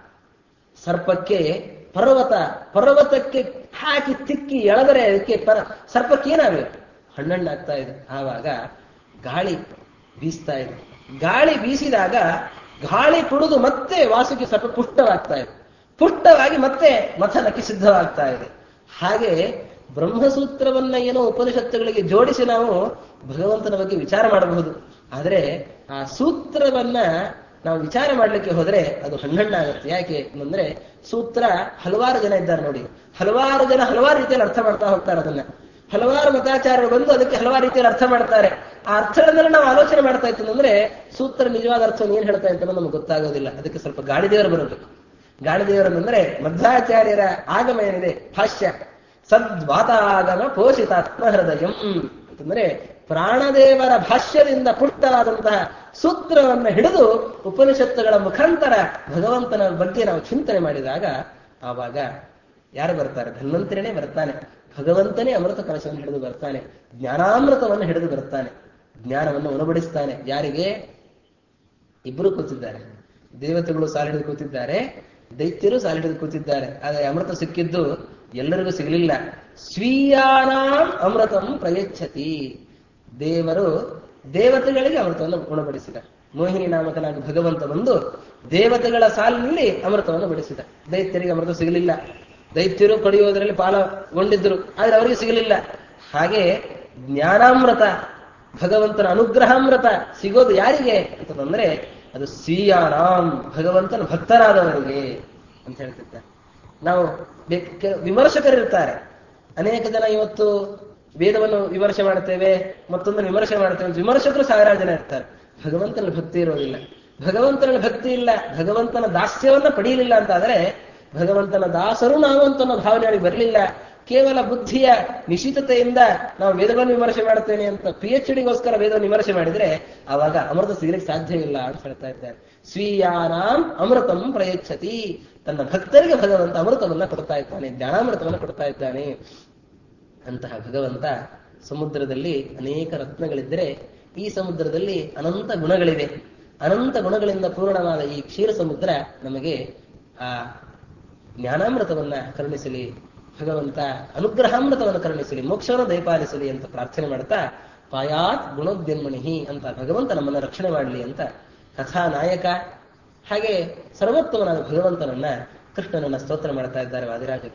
ಸರ್ಪಕ್ಕೆ ಪರ್ವತ ಪರ್ವತಕ್ಕೆ ಹಾಕಿ ತಿಕ್ಕಿ ಎಳೆದರೆ ಅದಕ್ಕೆ ಪರ ಸರ್ಪಕ್ಕೆ ಏನಾಗಬೇಕು ಹಣ್ಣಣ್ಣಾಗ್ತಾ ಇದೆ ಆವಾಗ ಗಾಳಿ ಬೀಸ್ತಾ ಇದೆ ಗಾಳಿ ಬೀಸಿದಾಗ ಗಾಳಿ ಕುಡಿದು ಮತ್ತೆ ವಾಸುಕಿ ಸರ್ಪ ಪುಷ್ಟವಾಗ್ತಾ ಇದೆ ಪುಷ್ಟವಾಗಿ ಮತ್ತೆ ಮಥನಕ್ಕೆ ಸಿದ್ಧವಾಗ್ತಾ ಇದೆ ಹಾಗೆ ಬ್ರಹ್ಮಸೂತ್ರವನ್ನ ಏನೋ ಉಪನಿಷತ್ತುಗಳಿಗೆ ಜೋಡಿಸಿ ನಾವು ಭಗವಂತನ ಬಗ್ಗೆ ವಿಚಾರ ಮಾಡಬಹುದು ಆದರೆ ಆ ಸೂತ್ರವನ್ನ ನಾವು ವಿಚಾರ ಮಾಡ್ಲಿಕ್ಕೆ ಹೋದ್ರೆ ಅದು ಹಣ್ಣಣ್ಣಾಗುತ್ತೆ ಯಾಕೆ ಅಂದ್ರೆ ಸೂತ್ರ ಹಲವಾರು ಜನ ಇದ್ದಾರೆ ನೋಡಿ ಹಲವಾರು ಜನ ಹಲವಾರು ರೀತಿಯಲ್ಲಿ ಅರ್ಥ ಮಾಡ್ತಾ ಹೋಗ್ತಾರೆ ಅದನ್ನ ಹಲವಾರು ಮತಾಚಾರ್ಯರು ಬಂದು ಅದಕ್ಕೆ ಹಲವಾರು ರೀತಿಯಲ್ಲಿ ಅರ್ಥ ಮಾಡ್ತಾರೆ ಆ ಅರ್ಥಗಳನ್ನೆಲ್ಲ ನಾವು ಆಲೋಚನೆ ಮಾಡ್ತಾ ಇತ್ತು ಅಂದ್ರೆ ಸೂತ್ರ ನಿಜವಾದ ಅರ್ಥವನ್ನು ಏನ್ ಹೇಳ್ತಾ ಇತ್ತು ನಮಗೆ ಗೊತ್ತಾಗೋದಿಲ್ಲ ಅದಕ್ಕೆ ಸ್ವಲ್ಪ ಗಾಳಿದೇವರು ಬರಬೇಕು ಗಾಳಿದೇವರನ್ನಂದ್ರೆ ಮಧ್ವಾಚಾರ್ಯರ ಆಗಮ ಏನಿದೆ ಭಾಷ್ಯ ಸದ್ವಾತಾಗಮ ಪೋಷಿತಾತ್ಮ ಹೃದಯಂ ಅಂತಂದ್ರೆ ಪ್ರಾಣದೇವರ ಭಾಷ್ಯದಿಂದ ಪುಟ್ಟವಾದಂತಹ ಸೂತ್ರವನ್ನು ಹಿಡಿದು ಉಪನಿಷತ್ತುಗಳ ಮುಖಾಂತರ ಭಗವಂತನ ಬಗ್ಗೆ ನಾವು ಚಿಂತನೆ ಮಾಡಿದಾಗ ಆವಾಗ ಯಾರು ಬರ್ತಾರೆ ಧನ್ವಂತರನೇ ಬರ್ತಾನೆ ಭಗವಂತನೇ ಅಮೃತ ಕಲಶವನ್ನು ಹಿಡಿದು ಬರ್ತಾನೆ ಜ್ಞಾನಾಮೃತವನ್ನು ಹಿಡಿದು ಬರ್ತಾನೆ ಜ್ಞಾನವನ್ನು ಉಣಬಡಿಸ್ತಾನೆ ಯಾರಿಗೆ ಇಬ್ಬರು ಕೂತಿದ್ದಾರೆ ದೇವತೆಗಳು ಸಾಲ ಹಿಡಿದು ಕೂತಿದ್ದಾರೆ ದೈತ್ಯರು ಸಾಲ ಹಿಡಿದು ಕೂತಿದ್ದಾರೆ ಆದರೆ ಅಮೃತ ಸಿಕ್ಕಿದ್ದು ಎಲ್ಲರಿಗೂ ಸಿಗಲಿಲ್ಲ ಸ್ವೀಯಾನಾಂ ಅಮೃತಂ ಪ್ರಯಚ್ಛತಿ ದೇವರು ದೇವತೆಗಳಿಗೆ ಅಮೃತವನ್ನು ಗುಣಪಡಿಸಿದ ಮೋಹಿನಿ ನಾಮಕನಾಗಿ ಭಗವಂತ ಬಂದು ದೇವತೆಗಳ ಸಾಲಿನಲ್ಲಿ ಅಮೃತವನ್ನು ಬಡಿಸಿದ ದೈತ್ಯರಿಗೆ ಅಮೃತ ಸಿಗಲಿಲ್ಲ ದೈತ್ಯರು ಕಡಿಯೋದರಲ್ಲಿ ಪಾಲಗೊಂಡಿದ್ದರು ಆದರೆ ಅವರಿಗೆ ಸಿಗಲಿಲ್ಲ ಹಾಗೆ ಜ್ಞಾನಾಮೃತ ಭಗವಂತನ ಅನುಗ್ರಹಾಮೃತ ಸಿಗೋದು ಯಾರಿಗೆ ಅಂತಂದ್ರೆ ಅದು ಸ್ವೀಯಾನಾಂ ಭಗವಂತನ ಭಕ್ತರಾದವರಿಗೆ ಅಂತ ಹೇಳ್ತಿದ್ದಾರೆ ನಾವು ವಿಮರ್ಶಕರಿರ್ತಾರೆ ಅನೇಕ ಜನ ಇವತ್ತು ವೇದವನ್ನು ವಿಮರ್ಶೆ ಮಾಡ್ತೇವೆ ಮತ್ತೊಂದನ್ನು ವಿಮರ್ಶೆ ಮಾಡ್ತೇವೆ ವಿಮರ್ಶಕರು ಸಾವಿರಾರು ಜನ ಇರ್ತಾರೆ ಭಗವಂತನ ಭಕ್ತಿ ಇರೋದಿಲ್ಲ ಭಗವಂತನ ಭಕ್ತಿ ಇಲ್ಲ ಭಗವಂತನ ದಾಸ್ಯವನ್ನ ಪಡೆಯಲಿಲ್ಲ ಅಂತಾದರೆ ಭಗವಂತನ ದಾಸರು ನಾವು ಅಂತ ಅನ್ನೋ ಭಾವನೆ ಅವರಿಗೆ ಬರಲಿಲ್ಲ ಕೇವಲ ಬುದ್ಧಿಯ ನಿಶಿತತೆಯಿಂದ ನಾವು ವೇದವನ್ನು ವಿಮರ್ಶೆ ಮಾಡ್ತೇನೆ ಅಂತ ಪಿ ಎಚ್ ಡಿಗೋಸ್ಕರ ವೇದವನ್ನು ವಿಮರ್ಶೆ ಮಾಡಿದ್ರೆ ಆವಾಗ ಅಮೃತ ಸಿಗಲಿಕ್ಕೆ ಸಾಧ್ಯವಿಲ್ಲ ಅಂತ ಹೇಳ್ತಾ ಇದ್ದಾರೆ ಸ್ವೀಯಾನಾಂ ಅಮೃತಂ ಪ್ರಯಚ್ಛತಿ ತನ್ನ ಭಕ್ತರಿಗೆ ಭಗವಂತ ಅಮೃತವನ್ನ ಕೊಡ್ತಾ ಇದ್ದಾನೆ ಜ್ಞಾನಾಮೃತವನ್ನು ಕೊಡ್ತಾ ಇದ್ದಾನೆ ಅಂತಹ ಭಗವಂತ ಸಮುದ್ರದಲ್ಲಿ ಅನೇಕ ರತ್ನಗಳಿದ್ದರೆ ಈ ಸಮುದ್ರದಲ್ಲಿ ಅನಂತ ಗುಣಗಳಿವೆ ಅನಂತ ಗುಣಗಳಿಂದ ಪೂರ್ಣವಾದ ಈ ಕ್ಷೀರ ಸಮುದ್ರ ನಮಗೆ ಆ ಜ್ಞಾನಾಮೃತವನ್ನ ಕರುಣಿಸಲಿ ಭಗವಂತ ಅನುಗ್ರಹಾಮೃತವನ್ನು ಕರುಣಿಸಲಿ ಮೋಕ್ಷವನ್ನು ದಯಪಾಲಿಸಲಿ ಅಂತ ಪ್ರಾರ್ಥನೆ ಮಾಡ್ತಾ ಪಾಯಾತ್ ಗುಣೋದ್ಯನ್ಮಣಿ ಅಂತ ಭಗವಂತ ನಮ್ಮನ್ನ ರಕ್ಷಣೆ ಮಾಡಲಿ ಅಂತ ಕಥಾನಾಯಕ ಹಾಗೆ ಸರ್ವೋತ್ತಮನಾದ ಭಗವಂತನನ್ನ ಕೃಷ್ಣನನ್ನ ಸ್ತೋತ್ರ ಮಾಡ್ತಾ ಇದ್ದಾರೆ ವಾದಿರಾಜರು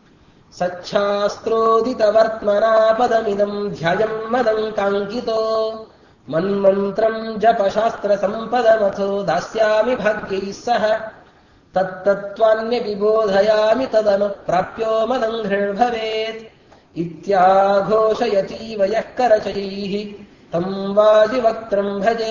ಸಚ್ಛಾಸ್ತ್ರೋದಿತವರ್ತ್ಮನಾ ಪದಮಿದಂ ಧ್ಯಾಯಂ ಮದಂ ಕಾಂಕಿತೋ ಮನ್ಮಂತ್ರಂ ಜಪಶಾಸ್ತ್ರ ಸಂಪದಮಥೋ ದಾಸ್ಯಾಮಿ ಭಾಗ್ಯೈಃ ಸಹ ತತ್ತತ್ವಾನ್ಯ ವಿಬೋಧಯಾಮಿ ತದನು ಪ್ರಾಪ್ಯೋ ಮದಂಘೃರ್ಭವೇತ್ ಇತ್ಯಾಘೋಷಯತೀವ ಯಃ ಕರಚೈಃ ತಂ ವಾಜಿವಕ್ತ್ರಂ ಭಜೆ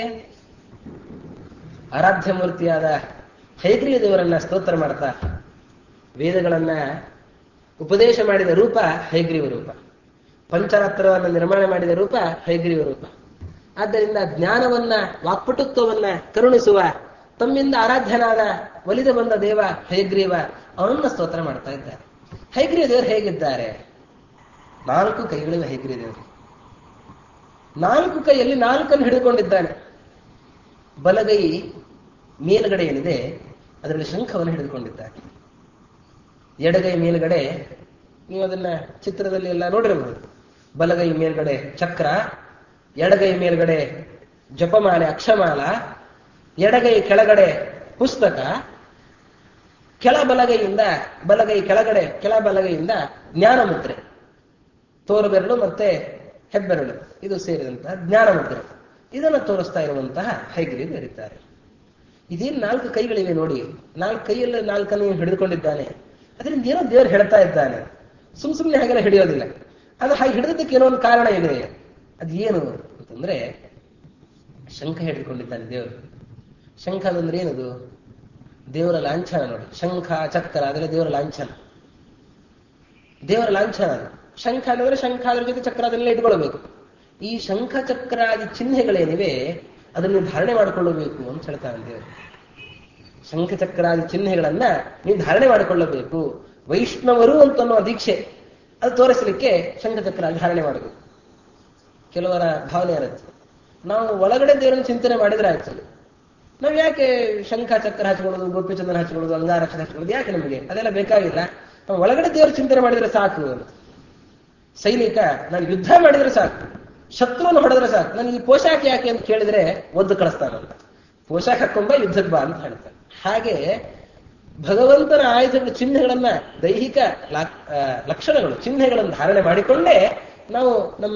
ಆರಾಧ್ಯ ಮೂರ್ತಿಯಾದ ಹೈಗ್ರೀಯ ದೇವರನ್ನ ಸ್ತೋತ್ರ ಮಾಡ್ತಾ ವೇದಗಳನ್ನ ಉಪದೇಶ ಮಾಡಿದ ರೂಪ ಹೈಗ್ರೀವ ರೂಪ ಪಂಚರಾತ್ರವನ್ನು ನಿರ್ಮಾಣ ಮಾಡಿದ ರೂಪ ಹೈಗ್ರೀವ ರೂಪ ಆದ್ದರಿಂದ ಜ್ಞಾನವನ್ನ ವಾಕ್ಪಟುತ್ವವನ್ನ ಕರುಣಿಸುವ ತಮ್ಮಿಂದ ಆರಾಧ್ಯನಾದ ಒಲಿದು ಬಂದ ದೇವ ಹೈಗ್ರೀವ ಅವನನ್ನ ಸ್ತೋತ್ರ ಮಾಡ್ತಾ ಇದ್ದಾರೆ ಹೈಗ್ರೀವ ದೇವರು ಹೇಗಿದ್ದಾರೆ ನಾಲ್ಕು ಕೈಗಳಿವೆ ಹೈಗ್ರೀವ ದೇವರು ನಾಲ್ಕು ಕೈಯಲ್ಲಿ ನಾಲ್ಕನ್ನು ಹಿಡಿದುಕೊಂಡಿದ್ದಾನೆ ಬಲಗೈ ಮೇಲ್ಗಡೆ ಏನಿದೆ ಅದರಲ್ಲಿ ಶಂಖವನ್ನು ಹಿಡಿದುಕೊಂಡಿದ್ದಾನೆ ಎಡಗೈ ಮೇಲ್ಗಡೆ ನೀವು ಅದನ್ನ ಚಿತ್ರದಲ್ಲಿ ಎಲ್ಲ ನೋಡಿರಬಹುದು ಬಲಗೈ ಮೇಲ್ಗಡೆ ಚಕ್ರ ಎಡಗೈ ಮೇಲ್ಗಡೆ ಜಪಮಾಲೆ ಅಕ್ಷಮಾಲ ಎಡಗೈ ಕೆಳಗಡೆ ಪುಸ್ತಕ ಕೆಳ ಬಲಗೈಯಿಂದ ಬಲಗೈ ಕೆಳಗಡೆ ಕೆಳ ಬಲಗೈಯಿಂದ ಜ್ಞಾನ ಮುದ್ರೆ ತೋರು ಬೆರಳು ಮತ್ತೆ ಹೆಬ್ಬೆರಳು ಇದು ಸೇರಿದಂತಹ ಜ್ಞಾನ ಮುದ್ರೆ ಇದನ್ನು ತೋರಿಸ್ತಾ ಇರುವಂತಹ ಹೈಗ್ರೀವ್ ಇರುತ್ತಾರೆ ಇದೇನು ನಾಲ್ಕು ಕೈಗಳಿವೆ ನೋಡಿ ನಾಲ್ಕು ಕೈಯಲ್ಲಿ ನಾಲ್ಕನ್ನು ಹಿಡಿದುಕೊಂಡಿದ್ದಾನೆ ಅದರಿಂದ ಏನೋ ದೇವರು ಹೇಳ್ತಾ ಇದ್ದಾನೆ ಸುಮ್ ಸುಮ್ಮನೆ ಹಾಗೆಲ್ಲ ಹಿಡಿಯೋದಿಲ್ಲ ಅದು ಹಾಗೆ ಹಿಡಿದಕ್ಕೆ ಏನೋ ಒಂದು ಕಾರಣ ಇದೆ ಅದು ಏನು ಅಂತಂದ್ರೆ ಶಂಖ ಹಿಡಿದುಕೊಂಡಿದ್ದಾನೆ ದೇವರು ಶಂಖ ಅಂದ್ರೆ ಏನದು ದೇವರ ಲಾಂಛನ ನೋಡಿ ಶಂಖ ಚಕ್ರ ಅದೆಲ್ಲ ದೇವರ ಲಾಂಛನ ದೇವರ ಲಾಂಛನ ಅದು ಶಂಖ ಅಂದ್ರೆ ಶಂಖ ಅದ್ರ ಜೊತೆ ಚಕ್ರ ಅದನ್ನೆಲ್ಲ ಇಟ್ಕೊಳ್ಬೇಕು ಈ ಶಂಖ ಚಕ್ರಾದಿ ಚಿಹ್ನೆಗಳೇನಿವೆ ಅದನ್ನು ಧಾರಣೆ ಮಾಡಿಕೊಳ್ಳಬೇಕು ಅಂತ ಹೇಳ್ತಾನೆ ದೇವರು ಶಂಖ ಚಕ್ರಾದಿ ಚಿಹ್ನೆಗಳನ್ನ ನೀವು ಧಾರಣೆ ಮಾಡಿಕೊಳ್ಳಬೇಕು ವೈಷ್ಣವರು ಅಂತ ಅನ್ನೋ ದೀಕ್ಷೆ ಅದು ತೋರಿಸಲಿಕ್ಕೆ ಶಂಖಚಕ್ರ ಧಾರಣೆ ಮಾಡಬೇಕು ಕೆಲವರ ಭಾವನೆ ಇರುತ್ತೆ ನಾವು ಒಳಗಡೆ ದೇವರನ್ನು ಚಿಂತನೆ ಮಾಡಿದ್ರೆ ಆಯ್ತು ನಾವು ಯಾಕೆ ಶಂಖ ಚಕ್ರ ಹಚ್ಕೊಳ್ಳೋದು ಗೋಪಿಚಂದನ ಹಚ್ಕೊಳ್ಳೋದು ಅಂಗಾರಕ್ಷಣ ಹಚ್ಕೊಳ್ಳೋದು ಯಾಕೆ ನಮಗೆ ಅದೆಲ್ಲ ಬೇಕಾಗಿಲ್ಲ ನಾವು ಒಳಗಡೆ ದೇವರು ಚಿಂತನೆ ಮಾಡಿದ್ರೆ ಸಾಕು ಅಂತ ಸೈನಿಕ ನಾನು ಯುದ್ಧ ಮಾಡಿದ್ರೆ ಸಾಕು ಶತ್ರುವನ್ನು ಹೊಡೆದ್ರೆ ಸಾಕು ನನಗೆ ಈ ಪೋಷಾಕ ಯಾಕೆ ಅಂತ ಕೇಳಿದ್ರೆ ಒದ್ದು ಕಳಿಸ್ತಾನಂತ ಪೋಷಾಕ ಹಾಕೊಂಬ ಯುದ್ಧಕ್ಕೆ ಬಾ ಅಂತ ಹೇಳ್ತಾನೆ ಹಾಗೆ ಭಗವಂತನ ಆಯುಧಗಳ ಚಿಹ್ನೆಗಳನ್ನ ದೈಹಿಕ ಲಕ್ಷಣಗಳು ಚಿಹ್ನೆಗಳನ್ನು ಧಾರಣೆ ಮಾಡಿಕೊಂಡೇ ನಾವು ನಮ್ಮ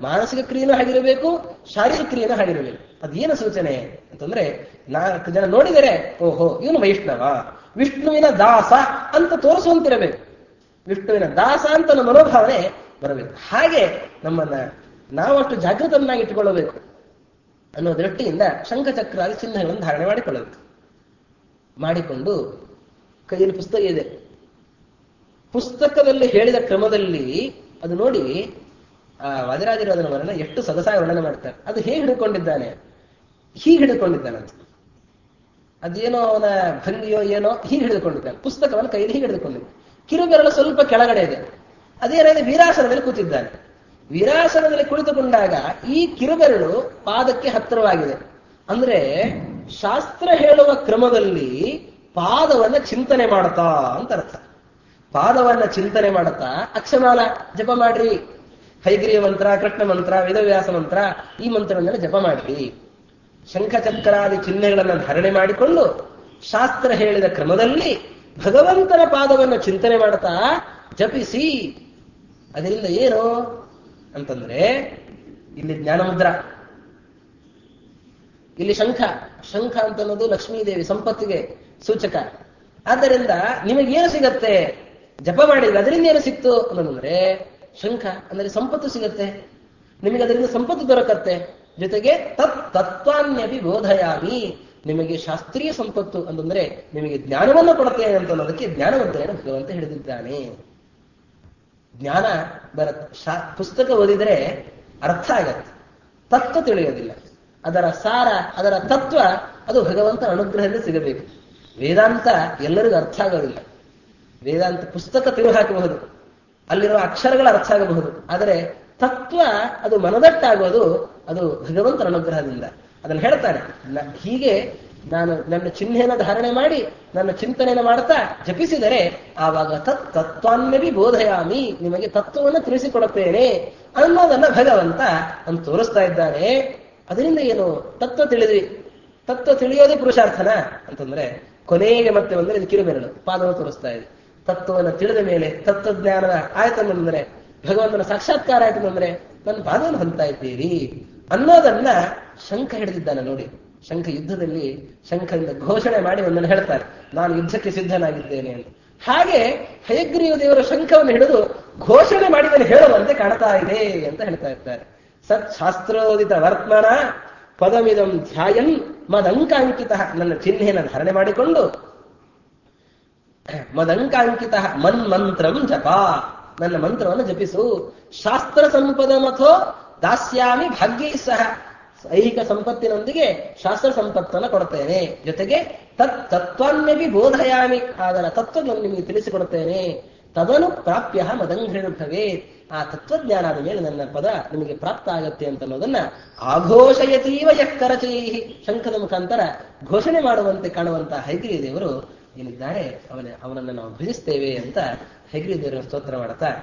ಮಾನಸಿಕ ಕ್ರಿಯೆನೂ ಹಾಗಿರಬೇಕು ಶಾರೀರಿಕ ಕ್ರಿಯೆನೂ ಹಾಗಿರಬೇಕು ಅದೇನು ಸೂಚನೆ ಅಂತಂದ್ರೆ ನಾಲ್ಕು ಜನ ನೋಡಿದರೆ ಓಹೋ ಇವನು ವೈಷ್ಣವ ವಿಷ್ಣುವಿನ ದಾಸ ಅಂತ ತೋರಿಸುವಂತಿರಬೇಕು ವಿಷ್ಣುವಿನ ದಾಸ ಅಂತ ನಮ್ಮ ಮನೋಭಾವನೆ ಬರಬೇಕು ಹಾಗೆ ನಮ್ಮನ್ನ ನಾವಷ್ಟು ಜಾಗೃತನ್ನಾಗಿ ಇಟ್ಟುಕೊಳ್ಳಬೇಕು ಅನ್ನೋ ದೃಷ್ಟಿಯಿಂದ ಶಂಖಚಕ್ರಾದಿ ಚಿಹ್ನೆಗಳನ್ನು ಧಾರಣೆ ಮಾಡಿಕೊಳ್ಳಬೇಕು ಮಾಡಿಕೊಂಡು ಕೈಯಲ್ಲಿ ಪುಸ್ತಕ ಇದೆ ಪುಸ್ತಕದಲ್ಲಿ ಹೇಳಿದ ಕ್ರಮದಲ್ಲಿ ಅದು ನೋಡಿ ಆ ವಾದಿರಾಜರು ಅದನ್ನು ವರ್ಣನೆ ಎಷ್ಟು ಸೊಗಸಾಗಿ ವರ್ಣನೆ ಮಾಡ್ತಾರೆ ಅದು ಹೇಗೆ ಹಿಡ್ಕೊಂಡಿದ್ದಾನೆ ಹೀಗೆ ಹಿಡ್ಕೊಂಡಿದ್ದಾನಂತ ಅದೇನೋ ಅವನ ಭಂಗಿಯೋ ಏನೋ ಹೀಗೆ ಹಿಡಿದುಕೊಂಡಿದ್ದಾನೆ ಪುಸ್ತಕವನ್ನು ಕೈಯಲ್ಲಿ ಹೀಗೆ ಹಿಡಿದುಕೊಂಡಿದ್ದ ಕಿರುಬೆರಳು ಸ್ವಲ್ಪ ಕೆಳಗಡೆ ಇದೆ ಅದೇನಿದೆ ವೀರಾಸನದಲ್ಲಿ ಕೂತಿದ್ದಾನೆ ವೀರಾಸನದಲ್ಲಿ ಕುಳಿತುಕೊಂಡಾಗ ಈ ಕಿರುಬೆರಳು ಪಾದಕ್ಕೆ ಹತ್ತಿರವಾಗಿದೆ ಅಂದ್ರೆ ಶಾಸ್ತ್ರ ಹೇಳುವ ಕ್ರಮದಲ್ಲಿ ಪಾದವನ್ನ ಚಿಂತನೆ ಮಾಡ್ತಾ ಅಂತ ಅರ್ಥ ಪಾದವನ್ನ ಚಿಂತನೆ ಮಾಡುತ್ತಾ ಅಕ್ಷಮಾಲ ಜಪ ಮಾಡ್ರಿ ಹೈಗ್ರೀಯ ಮಂತ್ರ ಕೃಷ್ಣ ಮಂತ್ರ ವೇದವ್ಯಾಸ ಮಂತ್ರ ಈ ಮಂತ್ರವನ್ನೆಲ್ಲ ಜಪ ಮಾಡ್ರಿ ಶಂಖಚಕ್ರಾದಿ ಚಿಹ್ನೆಗಳನ್ನು ಧಾರಣೆ ಮಾಡಿಕೊಂಡು ಶಾಸ್ತ್ರ ಹೇಳಿದ ಕ್ರಮದಲ್ಲಿ ಭಗವಂತನ ಪಾದವನ್ನು ಚಿಂತನೆ ಮಾಡ್ತಾ ಜಪಿಸಿ ಅದರಿಂದ ಏನು ಅಂತಂದ್ರೆ ಇಲ್ಲಿ ಜ್ಞಾನಮುದ್ರ ಇಲ್ಲಿ ಶಂಖ ಶಂಖ ಅಂತ ಅನ್ನೋದು ಲಕ್ಷ್ಮೀದೇವಿ ಸಂಪತ್ತಿಗೆ ಸೂಚಕ ಆದ್ದರಿಂದ ನಿಮಗೇನು ಸಿಗತ್ತೆ ಜಪ ಮಾಡಿದ್ರೆ ಅದರಿಂದ ಏನು ಸಿಕ್ತು ಅನ್ನೋದಂದ್ರೆ ಶಂಖ ಅಂದ್ರೆ ಸಂಪತ್ತು ಸಿಗತ್ತೆ ನಿಮಗೆ ಅದರಿಂದ ಸಂಪತ್ತು ದೊರಕತ್ತೆ ಜೊತೆಗೆ ತತ್ ತತ್ವಾನ್ಯಪಿ ಬೋಧಯಾಮಿ ನಿಮಗೆ ಶಾಸ್ತ್ರೀಯ ಸಂಪತ್ತು ಅಂತಂದ್ರೆ ನಿಮಗೆ ಜ್ಞಾನವನ್ನು ಕೊಡುತ್ತೇನೆ ಅಂತ ಅನ್ನೋದಕ್ಕೆ ಜ್ಞಾನವಂತರೇನು ಭಗವಂತ ಹಿಡಿದಿದ್ದಾನೆ ಜ್ಞಾನ ಬರತ್ತೆ ಶಾ ಪುಸ್ತಕ ಓದಿದ್ರೆ ಅರ್ಥ ಆಗತ್ತೆ ತತ್ವ ತಿಳಿಯೋದಿಲ್ಲ ಅದರ ಸಾರ ಅದರ ತತ್ವ ಅದು ಭಗವಂತ ಅನುಗ್ರಹದಿಂದ ಸಿಗಬೇಕು ವೇದಾಂತ ಎಲ್ಲರಿಗೂ ಅರ್ಥ ಆಗೋದಿಲ್ಲ ವೇದಾಂತ ಪುಸ್ತಕ ತಿರು ಹಾಕಬಹುದು ಅಲ್ಲಿರುವ ಅಕ್ಷರಗಳ ಅರ್ಥ ಆಗಬಹುದು ಆದರೆ ತತ್ವ ಅದು ಮನದಟ್ಟಾಗೋದು ಅದು ಭಗವಂತನ ಅನುಗ್ರಹದಿಂದ ಅದನ್ನು ಹೇಳ್ತಾನೆ ನ- ಹೀಗೆ ನಾನು ನನ್ನ ಚಿಹ್ನೆಯನ್ನು ಧಾರಣೆ ಮಾಡಿ ನನ್ನ ಚಿಂತನೆಯನ್ನು ಮಾಡ್ತಾ ಜಪಿಸಿದರೆ ಆವಾಗ ತತ್ ತತ್ವಾನ್ಯವಿ ಬೋಧಯಾಮಿ ನಿಮಗೆ ತತ್ವವನ್ನು ತಿಳಿಸಿಕೊಡುತ್ತೇನೆ ಅನ್ನೋದನ್ನ ಭಗವಂತ ಅಂತ ತೋರಿಸ್ತಾ ಇದ್ದಾನೆ ಅದರಿಂದ ಏನು ತತ್ವ ತಿಳಿದ್ವಿ ತತ್ವ ತಿಳಿಯೋದೇ ಪುರುಷಾರ್ಥನ ಅಂತಂದ್ರೆ ಕೊನೆಗೆ ಮತ್ತೆ ಬಂದ್ರೆ ಇದು ಕಿರುಬೆರಳು ಪಾದವನ್ನು ತೋರಿಸ್ತಾ ಇದೆ ತತ್ವವನ್ನು ತಿಳಿದ ಮೇಲೆ ತತ್ವಜ್ಞಾನದ ಆಯ್ತಂದ್ರೆ ಭಗವಂತನ ಸಾಕ್ಷಾತ್ಕಾರ ಆಯ್ತು ಅಂದ್ರೆ ನನ್ನ ಪಾದವನ್ನು ಹೊಂದ್ತಾ ಇದ್ದೀರಿ ಅನ್ನೋದನ್ನ ಶಂಖ ಹಿಡಿದಿದ್ದಾನೆ ನೋಡಿ ಶಂಖ ಯುದ್ಧದಲ್ಲಿ ಶಂಖದಿಂದ ಘೋಷಣೆ ಮಾಡಿ ಒಂದನ್ನು ಹೇಳ್ತಾರೆ ನಾನು ಯುದ್ಧಕ್ಕೆ ಸಿದ್ಧನಾಗಿದ್ದೇನೆ ಅಂತ ಹಾಗೆ ಹಯಗ್ರೀವ ದೇವರ ಶಂಖವನ್ನು ಹಿಡಿದು ಘೋಷಣೆ ಮಾಡಿದನ್ನು ಹೇಳುವಂತೆ ಕಾಣ್ತಾ ಇದೆ ಅಂತ ಹೇಳ್ತಾ ಇರ್ತಾರೆ ಸತ್ ಶಾಸ್ತ್ರೋದಿತ ವರ್ತಮಾನ ಪದಮಿದಂ ಧ್ಯಾಯನ್ ಮದಂಕಾಂಕಿತ ನನ್ನ ಚಿಹ್ನೆಯನ್ನು ಧಾರಣೆ ಮಾಡಿಕೊಂಡು ಮದಂಕಾಂಕಿತ ಮನ್ಮಂತ್ರಂ ಜಪ ನನ್ನ ಮಂತ್ರವನ್ನು ಜಪಿಸು ಶಾಸ್ತ್ರ ಸಂಪದ ಮಥೋ ದಾಸ್ಯಾಮಿ ಭಾಗ್ಯೈ ಸಹ ಐಹಿಕ ಸಂಪತ್ತಿನೊಂದಿಗೆ ಶಾಸ್ತ್ರ ಸಂಪತ್ತನ್ನು ಕೊಡುತ್ತೇನೆ ಜೊತೆಗೆ ತತ್ ತತ್ವಾನ್ಯಪಿ ಬೋಧಯಾಮಿ ಅದರ ತತ್ವಗಳನ್ನು ನಿಮಗೆ ತಿಳಿಸಿಕೊಡುತ್ತೇನೆ ತದನು ಪ್ರಾಪ್ಯ ಮದಂಘ್ರಿರ್ಭವೇ ಆ ತತ್ವಜ್ಞಾನ ಆದ ಮೇಲೆ ನನ್ನ ಪದ ನಿಮಗೆ ಪ್ರಾಪ್ತ ಆಗತ್ತೆ ಅಂತ ಅನ್ನೋದನ್ನ ಆಘೋಷಯತೀವ ಯಕ್ಕರಚೈ ಶಂಖದ ಮುಖಾಂತರ ಘೋಷಣೆ ಮಾಡುವಂತೆ ಕಾಣುವಂತಹ ಹೈಗ್ರೀಯ ದೇವರು ಏನಿದ್ದಾರೆ ಅವನ ಅವನನ್ನು ನಾವು ಭಜಿಸ್ತೇವೆ ಅಂತ ಹೈಗ್ರೀಯ ದೇವರ ಸ್ತೋತ್ರ ಮಾಡ್ತಾ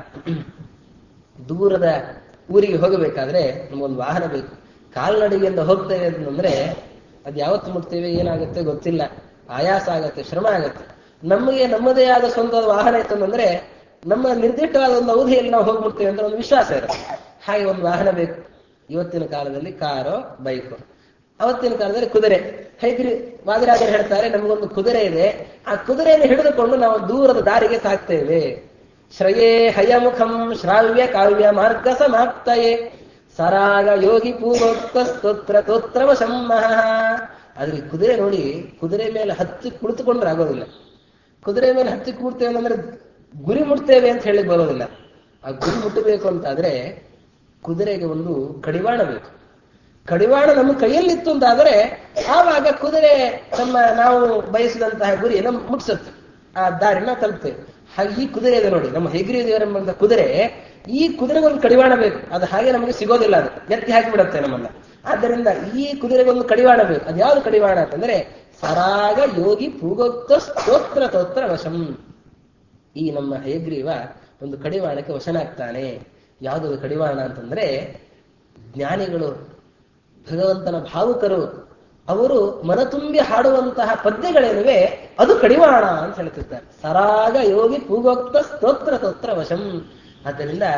ದೂರದ ಊರಿಗೆ ಹೋಗಬೇಕಾದ್ರೆ ನಮಗೊಂದು ವಾಹನ ಬೇಕು ಕಾಲ್ನಡಿಗೆಯಿಂದ ಹೋಗ್ತೇವೆ ಅಂತಂದ್ರೆ ಅದು ಯಾವತ್ತು ಮುಟ್ತೇವೆ ಏನಾಗುತ್ತೆ ಗೊತ್ತಿಲ್ಲ ಆಯಾಸ ಆಗತ್ತೆ ಶ್ರಮ ಆಗತ್ತೆ ನಮಗೆ ನಮ್ಮದೇ ಆದ ಸ್ವಂತವಾದ ವಾಹನ ಇತ್ತು ಅಂತಂದ್ರೆ ನಮ್ಮ ನಿರ್ದಿಷ್ಟವಾದ ಒಂದು ಅವಧಿಯಲ್ಲಿ ನಾವು ಹೋಗ್ಬಿಡ್ತೇವೆ ಅಂತ ಒಂದು ವಿಶ್ವಾಸ ಇರುತ್ತೆ ಹಾಗೆ ಒಂದು ವಾಹನ ಬೇಕು ಇವತ್ತಿನ ಕಾಲದಲ್ಲಿ ಕಾರೋ ಬೈಕು ಅವತ್ತಿನ ಕಾಲದಲ್ಲಿ ಕುದುರೆ ಹೈಗ್ರಿ ವಾದಿರಾಜರು ಹೇಳ್ತಾರೆ ನಮಗೊಂದು ಕುದುರೆ ಇದೆ ಆ ಕುದುರೆಯನ್ನು ಹಿಡಿದುಕೊಂಡು ನಾವು ದೂರದ ದಾರಿಗೆ ಸಾಕ್ತೇವೆ ಶ್ರಯೇ ಹಯಮುಖಂ ಶ್ರಾವ್ಯ ಕಾವ್ಯ ಮಾರ್ಗ ಸಮಾಪ್ತಯೇ ಸರಾಗ ಯೋಗಿ ಪೂರ್ವೋಕ್ತ ಸ್ತೋತ್ರ ತೋತ್ರವ ಶಮ್ಮಃ ಆದ್ರೆ ಈ ಕುದುರೆ ನೋಡಿ ಕುದುರೆ ಮೇಲೆ ಹತ್ತಿ ಕುಳಿತುಕೊಂಡ್ರೆ ಆಗೋದಿಲ್ಲ ಕುದುರೆ ಮೇಲೆ ಹತ್ತಿ ಕೂಡ್ತೇವೆ ಅಂದ್ರೆ ಗುರಿ ಮುಟ್ತೇವೆ ಅಂತ ಹೇಳಿ ಬರೋದಿಲ್ಲ ಆ ಗುರಿ ಮುಟ್ಟಬೇಕು ಅಂತಾದ್ರೆ ಕುದುರೆಗೆ ಒಂದು ಕಡಿವಾಣ ಬೇಕು ಕಡಿವಾಣ ನಮ್ಮ ಕೈಯಲ್ಲಿತ್ತು ಅಂತಾದರೆ ಆವಾಗ ಕುದುರೆ ನಮ್ಮ ನಾವು ಬಯಸಿದಂತಹ ಗುರಿಯನ್ನು ಮುಟ್ಸುತ್ತೆ ಆ ದಾರಿನ ತಲುಪ್ತೇವೆ ಹಾಗೆ ಈ ಕುದುರೆ ಇದೆ ನೋಡಿ ನಮ್ಮ ಹೆಗ್ರಿ ದೇವರೆಂಬಂತ ಕುದುರೆ ಈ ಕುದುರೆಗೊಂದು ಕಡಿವಾಣ ಬೇಕು ಅದು ಹಾಗೆ ನಮಗೆ ಸಿಗೋದಿಲ್ಲ ಅದು ಎತ್ತಿ ಹಾಕಿಬಿಡುತ್ತೆ ನಮ್ಮನ್ನ ಆದ್ದರಿಂದ ಈ ಕುದುರೆಗೊಂದು ಕಡಿವಾಣ ಬೇಕು ಅದು ಯಾವ್ದು ಕಡಿವಾಣ ಅಂತಂದ್ರೆ ಸರಾಗ ಯೋಗಿ ಪೂಗೋಕ್ತ ಸ್ತೋತ್ರ ತೋತ್ರ ವಶಂ ಈ ನಮ್ಮ ಹಯಗ್ರೀವ ಒಂದು ಕಡಿವಾಣಕ್ಕೆ ವಶನಾಗ್ತಾನೆ ಯಾವುದದು ಕಡಿವಾಣ ಅಂತಂದ್ರೆ ಜ್ಞಾನಿಗಳು ಭಗವಂತನ ಭಾವುಕರು ಅವರು ಮನತುಂಬಿ ಹಾಡುವಂತಹ ಪದ್ಯಗಳೇನಿವೆ ಅದು ಕಡಿವಾಣ ಅಂತ ಹೇಳ್ತಿರ್ತಾರೆ ಸರಾಗ ಯೋಗಿ ಪೂಗೋಕ್ತ ಸ್ತೋತ್ರ ತೋತ್ರ ವಶಂ ಆದ್ದರಿಂದ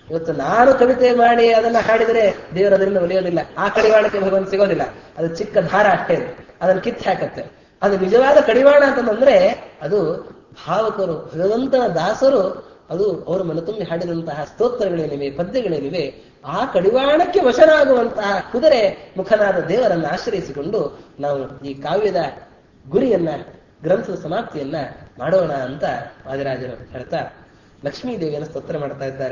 ಇವತ್ತು ನಾನು ಕವಿತೆ ಮಾಡಿ ಅದನ್ನ ಹಾಡಿದರೆ ದೇವರು ಅದರಿಂದ ಒಲಿಯೋದಿಲ್ಲ ಆ ಕಡಿವಾಣಕ್ಕೆ ಭಗವಂತ ಸಿಗೋದಿಲ್ಲ ಅದು ಚಿಕ್ಕ ದಾರ ಅಷ್ಟೇ ಅದು. ಅದನ್ನು ಕಿತ್ತು ಹಾಕತ್ತೆ ಅದು ನಿಜವಾದ ಕಡಿವಾಣ ಅಂತಂದ್ರೆ ಅದು ಭಾವಕರು ಭಗವಂತನ ದಾಸರು ಅದು ಅವರ ಮನತುಂಬಿ ಹಾಡಿದಂತಹ ಸ್ತೋತ್ರಗಳೇನಿವೆ ಪದ್ಯಗಳೇನಿವೆ ಆ ಕಡಿವಾಣಕ್ಕೆ ವಶನಾಗುವಂತಹ ಕುದುರೆ ಮುಖನಾದ ದೇವರನ್ನ ಆಶ್ರಯಿಸಿಕೊಂಡು ನಾವು ಈ ಕಾವ್ಯದ ಗುರಿಯನ್ನ ಗ್ರಂಥದ ಸಮಾಪ್ತಿಯನ್ನ ಮಾಡೋಣ ಅಂತ ವಾದಿರಾಜರು ಹೇಳ್ತಾ ಲಕ್ಷ್ಮೀ ದೇವಿಯನ್ನು ಸ್ತೋತ್ರ ಮಾಡ್ತಾ ಇದ್ದಾರೆ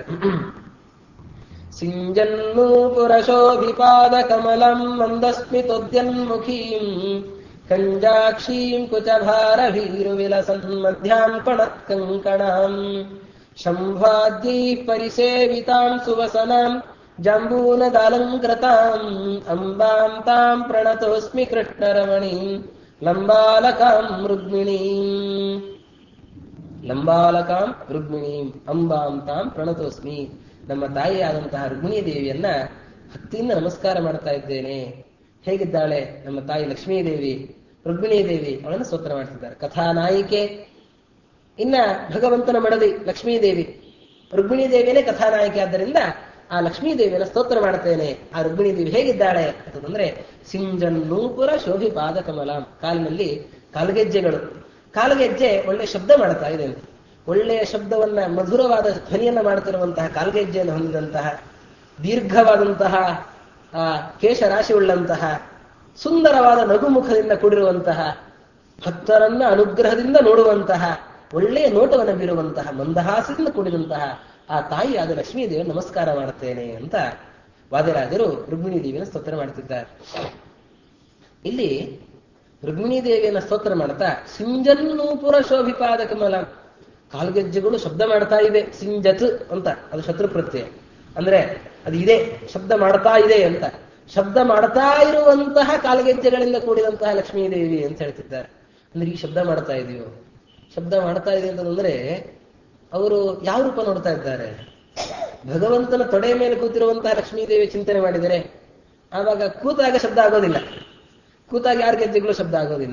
ಸಿಂಜನ್ನೂಪುರಶೋಭಿಪಾದ ಕಮಲಂ ಮಂದಸ್ಮಿತೋದ್ಯನ್ಮುಖೀಂ ಕಂಜಾಕ್ಷೀಂ ಕುಚಭಾರಭೀರುವಿಲಸನ್ ಮಧ್ಯಾಂ ಕಣತ್ಕಂಕಣಾಂ ಶಂಭಾದ್ಯೈ ಪರಿಸೇವಿತಾಂ ಸುವಸನಾಂ ಜಾಂಬೂನದಾಲಂಕೃತಾಂ ಅಂಬಾಂ ತಾಂ ಪ್ರಣತೋಸ್ಮಿ ಕೃಷ್ಣರಮಣೀಂ ಲಂಬಾಲಕಾಂ ರುಗ್ಮಿಣೀಂ ಲಂಬಾಲಕಾಂ ರುಗ್ಮಿಣೀಂ ಅಂಬಾಂ ತಾಂ ಪ್ರಣತೋಸ್ಮಿ ನಮ್ಮ ತಾಯಿಯಾದಂತಹ ರುಗ್ಮಿಣಿ ದೇವಿಯನ್ನ ಭಕ್ತಿಯಿಂದ ನಮಸ್ಕಾರ ಮಾಡ್ತಾ ಇದ್ದೇನೆ ಹೇಗಿದ್ದಾಳೆ ನಮ್ಮ ತಾಯಿ ಲಕ್ಷ್ಮೀ ದೇವಿ ರುಗ್ಮಿಣಿ ದೇವಿ ಅವಳನ್ನು ಸ್ತೋತ್ರ ಮಾಡ್ತಿದ್ದಾರೆ ಕಥಾನಾಯಿಕೆ ಇನ್ನ ಭಗವಂತನ ಮಡದಿ ಲಕ್ಷ್ಮೀ ದೇವಿ ರುಗ್ಮಿಣಿ ದೇವಿಯೇ ಕಥಾನಾಯಕಿ ಆದ್ದರಿಂದ ಆ ಲಕ್ಷ್ಮೀ ದೇವಿಯನ್ನು ಸ್ತೋತ್ರ ಮಾಡ್ತೇನೆ ಆ ರುಗ್ಮಿಣಿ ದೇವಿ ಹೇಗಿದ್ದಾಳೆ ಅಂತಂದ್ರೆ ಸಿಂಜನ್ನೂಪುರ ಶೋಭಿ ಪಾದ ಕಮಲ ಕಾಲಿನಲ್ಲಿ ಕಾಲ್ಗೆಜ್ಜೆಗಳು ಕಾಲ್ಗೆಜ್ಜೆ ಒಳ್ಳೆ ಶಬ್ದ ಮಾಡ್ತಾ ಇದೆ ಅಂತ ಒಳ್ಳೆಯ ಶಬ್ದವನ್ನ ಮಧುರವಾದ ಧ್ವನಿಯನ್ನ ಮಾಡ್ತಿರುವಂತಹ ಕಾಲ್ಗೆಜ್ಜೆಯನ್ನು ಹೊಂದಿದಂತಹ ದೀರ್ಘವಾದಂತಹ ಆ ಕೇಶರಾಶಿ ಉಳ್ಳಂತಹ ಸುಂದರವಾದ ನಗುಮುಖದಿಂದ ಕೂಡಿರುವಂತಹ ಭಕ್ತರನ್ನ ಅನುಗ್ರಹದಿಂದ ನೋಡುವಂತಹ ಒಳ್ಳೆಯ ನೋಟವನ್ನು ಬೀರುವಂತಹ ಮಂದಹಾಸದಿಂದ ಕೂಡಿದಂತಹ ಆ ತಾಯಿಯಾದ ಲಕ್ಷ್ಮೀ ದೇವಿ ನಮಸ್ಕಾರ ಮಾಡುತ್ತೇನೆ ಅಂತ ವಾದಿರಾಜರು ರುಕ್ಮಿಣಿ ದೇವಿಯನ್ನು ಸ್ತೋತ್ರ ಮಾಡ್ತಿದ್ದಾರೆ ಇಲ್ಲಿ ರುಕ್ಮಿಣಿ ದೇವಿಯನ್ನು ಸ್ತೋತ್ರ ಮಾಡ್ತಾ ಸಿಂಜನ್ನೂಪುರ ಶೋಭಿಪಾದ ಕಮಲ ಕಾಲ್ಗೆಜ್ಜೆಗಳು ಶಬ್ದ ಮಾಡ್ತಾ ಇವೆ ಸಿಂಜತ್ ಅಂತ ಅದು ಶತ್ರು ಪ್ರತ್ಯಯ ಅಂದ್ರೆ ಅದು ಇದೆ ಶಬ್ದ ಮಾಡ್ತಾ ಇದೆ ಅಂತ ಶಬ್ದ ಮಾಡ್ತಾ ಇರುವಂತಹ ಕಾಲ್ಗೆಜ್ಜೆಗಳಿಂದ ಕೂಡಿದಂತಹ ಲಕ್ಷ್ಮೀ ದೇವಿ ಅಂತ ಹೇಳ್ತಿದ್ದಾರೆ ಅಂದ್ರೆ ಈ ಶಬ್ದ ಮಾಡ್ತಾ ಇದೆಯೋ ಶಬ್ದ ಮಾಡ್ತಾ ಇದೆ ಅಂತಂದ್ರೆ ಅವರು ಯಾವ ರೂಪ ನೋಡ್ತಾ ಇದ್ದಾರೆ ಭಗವಂತನ ತೊಡೆಯ ಮೇಲೆ ಕೂತಿರುವಂತಹ ಲಕ್ಷ್ಮೀ ದೇವಿ ಚಿಂತನೆ ಮಾಡಿದರೆ ಆವಾಗ ಕೂತಾಗ ಶಬ್ದ ಆಗೋದಿಲ್ಲ ಕೂತಾಗ ಯಾರ ಗೆಜ್ಜೆಗಳು ಶಬ್ದ ಆಗೋದಿಲ್ಲ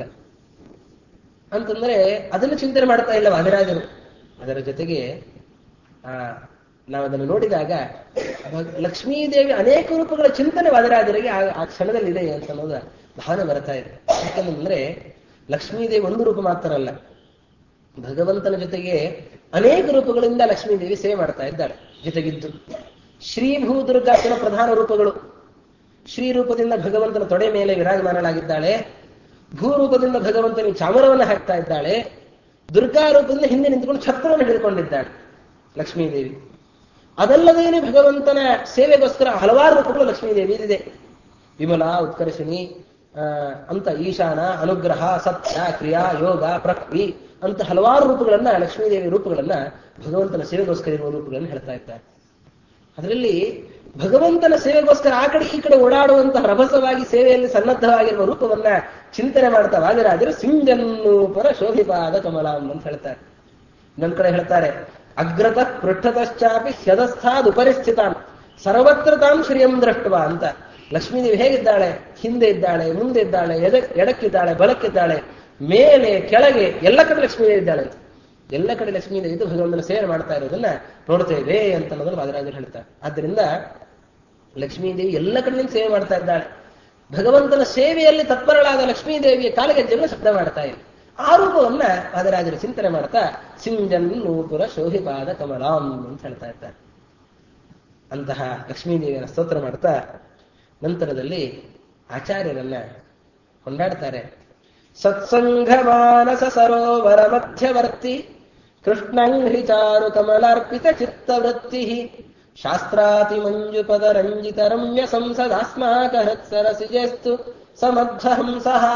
ಅಂತಂದ್ರೆ ಅದನ್ನು ಚಿಂತನೆ ಮಾಡ್ತಾ ಇಲ್ಲ ವಾದಿರಾಜರು ಅದರ ಜೊತೆಗೆ ಆ ನಾವು ಅದನ್ನು ನೋಡಿದಾಗ ಭಗ್- ಲಕ್ಷ್ಮೀ ದೇವಿ ಅನೇಕ ರೂಪಗಳ ಚಿಂತನೆ ವಾದಿರಾಜರಿಗೆ ಆ ಆ ಕ್ಷಣದಲ್ಲಿ ಇದೆ ಅಂತ ಅನ್ನೋದು ಭಾವನೆ ಬರ್ತಾ ಇದೆ ಯಾಕಂದ್ರೆ ಲಕ್ಷ್ಮೀ ದೇವಿ ಒಂದು ರೂಪ ಮಾತ್ರ ಅಲ್ಲ ಭಗವಂತನ ಜೊತೆಗೆ ಅನೇಕ ರೂಪಗಳಿಂದ ಲಕ್ಷ್ಮೀ ದೇವಿ ಸೇವೆ ಮಾಡ್ತಾ ಇದ್ದಾಳೆ ಜೊತೆಗಿದ್ದು ಶ್ರೀ ಭೂ ದುರ್ಗಾಸನ ಪ್ರಧಾನ ರೂಪಗಳು ಶ್ರೀ ರೂಪದಿಂದ ಭಗವಂತನ ತೊಡೆ ಮೇಲೆ ವಿರಾಜಮಾನಳಾಗಿದ್ದಾಳೆ ಭೂ ರೂಪದಿಂದ ಭಗವಂತನಿಗೆ ಚಾಮರವನ್ನು ಹಾಕ್ತಾ ಇದ್ದಾಳೆ ದುರ್ಗಾ ರೂಪದಿಂದ ಹಿಂದೆ ನಿಂತುಕೊಂಡು ಛತ್ರವನ್ನು ಹಿಡಿದುಕೊಂಡಿದ್ದಾಳೆ ಲಕ್ಷ್ಮೀ ದೇವಿ ಅದಲ್ಲದೇನೆ ಭಗವಂತನ ಸೇವೆಗೋಸ್ಕರ ಹಲವಾರು ರೂಪಗಳು ಲಕ್ಷ್ಮೀ ದೇವಿ ಇದೆ ವಿಮಲಾ ಉತ್ಕರ್ಷಿಣಿ ಆ, ಅಂತ ಈಶಾನ ಅನುಗ್ರಹ ಸತ್ಯ ಕ್ರಿಯಾ ಯೋಗ ಪ್ರಕೃತಿ ಅಂತ ಹಲವಾರು ರೂಪಗಳನ್ನ ಲಕ್ಷ್ಮೀ ದೇವಿ ರೂಪಗಳನ್ನ ಭಗವಂತನ ಸೇವೆಗೋಸ್ಕರ ಇರುವ ರೂಪಗಳನ್ನು ಹೇಳ್ತಾ ಇದ್ದಾರೆ ಅದರಲ್ಲಿ ಭಗವಂತನ ಸೇವೆಗೋಸ್ಕರ ಆ ಕಡೆ ಈ ಕಡೆ ಓಡಾಡುವಂತಹ ರಭಸವಾಗಿ ಸೇವೆಯಲ್ಲಿ ಸನ್ನದ್ಧವಾಗಿರುವ ರೂಪವನ್ನ ಚಿಂತನೆ ಮಾಡ್ತಾ ವಾದಿರಾಜರು ಸಿಂಗನ್ನೂಪರ ಶೋಭಿಪಾದ ಕಮಲಾಂ ಅಂತ ಹೇಳ್ತಾರೆ ಇನ್ನೊಂದ್ ಕಡೆ ಹೇಳ್ತಾರೆ ಅಗ್ರತ ಪೃಷ್ಠತಶ್ಚಾಪಿ ಹ್ಯದಸ್ಥಾದ್ ಉಪರಿಸ್ಥಿತಾನ್ ಸರ್ವತ್ರ ತಾಂ ಶ್ರಿಯಂ ದೃಷ್ಟವ ಅಂತ ಲಕ್ಷ್ಮೀದೇವಿ ಹೇಗಿದ್ದಾಳೆ ಹಿಂದೆ ಇದ್ದಾಳೆ ಮುಂದೆ ಇದ್ದಾಳೆ ಎಡ ಎಡಕ್ಕಿದ್ದಾಳೆ ಬಲಕ್ಕಿದ್ದಾಳೆ ಮೇಲೆ ಕೆಳಗೆ ಎಲ್ಲ ಕಡೆ ಲಕ್ಷ್ಮೀದೇವಿ ಇದ್ದಾಳೆ ಅಂತ. ಎಲ್ಲ ಕಡೆ ಲಕ್ಷ್ಮೀದೇವಿ ಇದ್ದು ಭಗವಂತನ ಸೇವೆ ಮಾಡ್ತಾ ಇರೋದನ್ನ ನೋಡ್ತೇವೆ ಅಂತ ಅನ್ನೋದನ್ನ ವಾದರಾಜರು ಹೇಳ್ತಾರೆ ಆದ್ದರಿಂದ ಲಕ್ಷ್ಮೀದೇವಿ ಎಲ್ಲ ಕಡೆಯಿಂದ ಸೇವೆ ಮಾಡ್ತಾ ಇದ್ದಾಳೆ ಭಗವಂತನ ಸೇವೆಯಲ್ಲಿ ತತ್ಪರಳಾದ ಲಕ್ಷ್ಮೀದೇವಿಯ ಕಾಲಗೆಜ್ಜೆಗಳು ಶಬ್ದ ಮಾಡ್ತಾ ಇದೆ ಆ ರೂಪವನ್ನ ವಾದರಾಜರು ಚಿಂತನೆ ಮಾಡ್ತಾ ಸಿಂಜನ್ ನೂಪುರ ಶೋಭಿಪಾದ ಕಮಲಾಂ ಅಂತ ಹೇಳ್ತಾ ಇದ್ದಾರೆ ಅಂತಹ ಲಕ್ಷ್ಮೀದೇವಿಯನ್ನು ಸ್ತೋತ್ರ ಮಾಡ್ತಾ ನಂತರದಲ್ಲಿ ಆಚಾರ್ಯರನ್ನ ಕೊಂಡಾಡ್ತಾರೆ ಸತ್ಸಂಗ ಮಾನಸ ಸರೋವರ ಮಧ್ಯವರ್ತಿ ಕೃಷ್ಣಂಘ್ರಿ ಚಾರು ಕಮಲಾರ್ಪಿತ ಚಿತ್ತವೃತ್ತಿ ಶಾಸ್ತ್ರಾತಿ ಮಂಜುಪದ ರಂಜಿತ ರಮ್ಯ ಸಂಸದಾಸ್ಮಾಕ ಹೃತ್ಸರಸಿಜೇಸ್ತು ಸಮಧ್ವ ಹಂಸಃ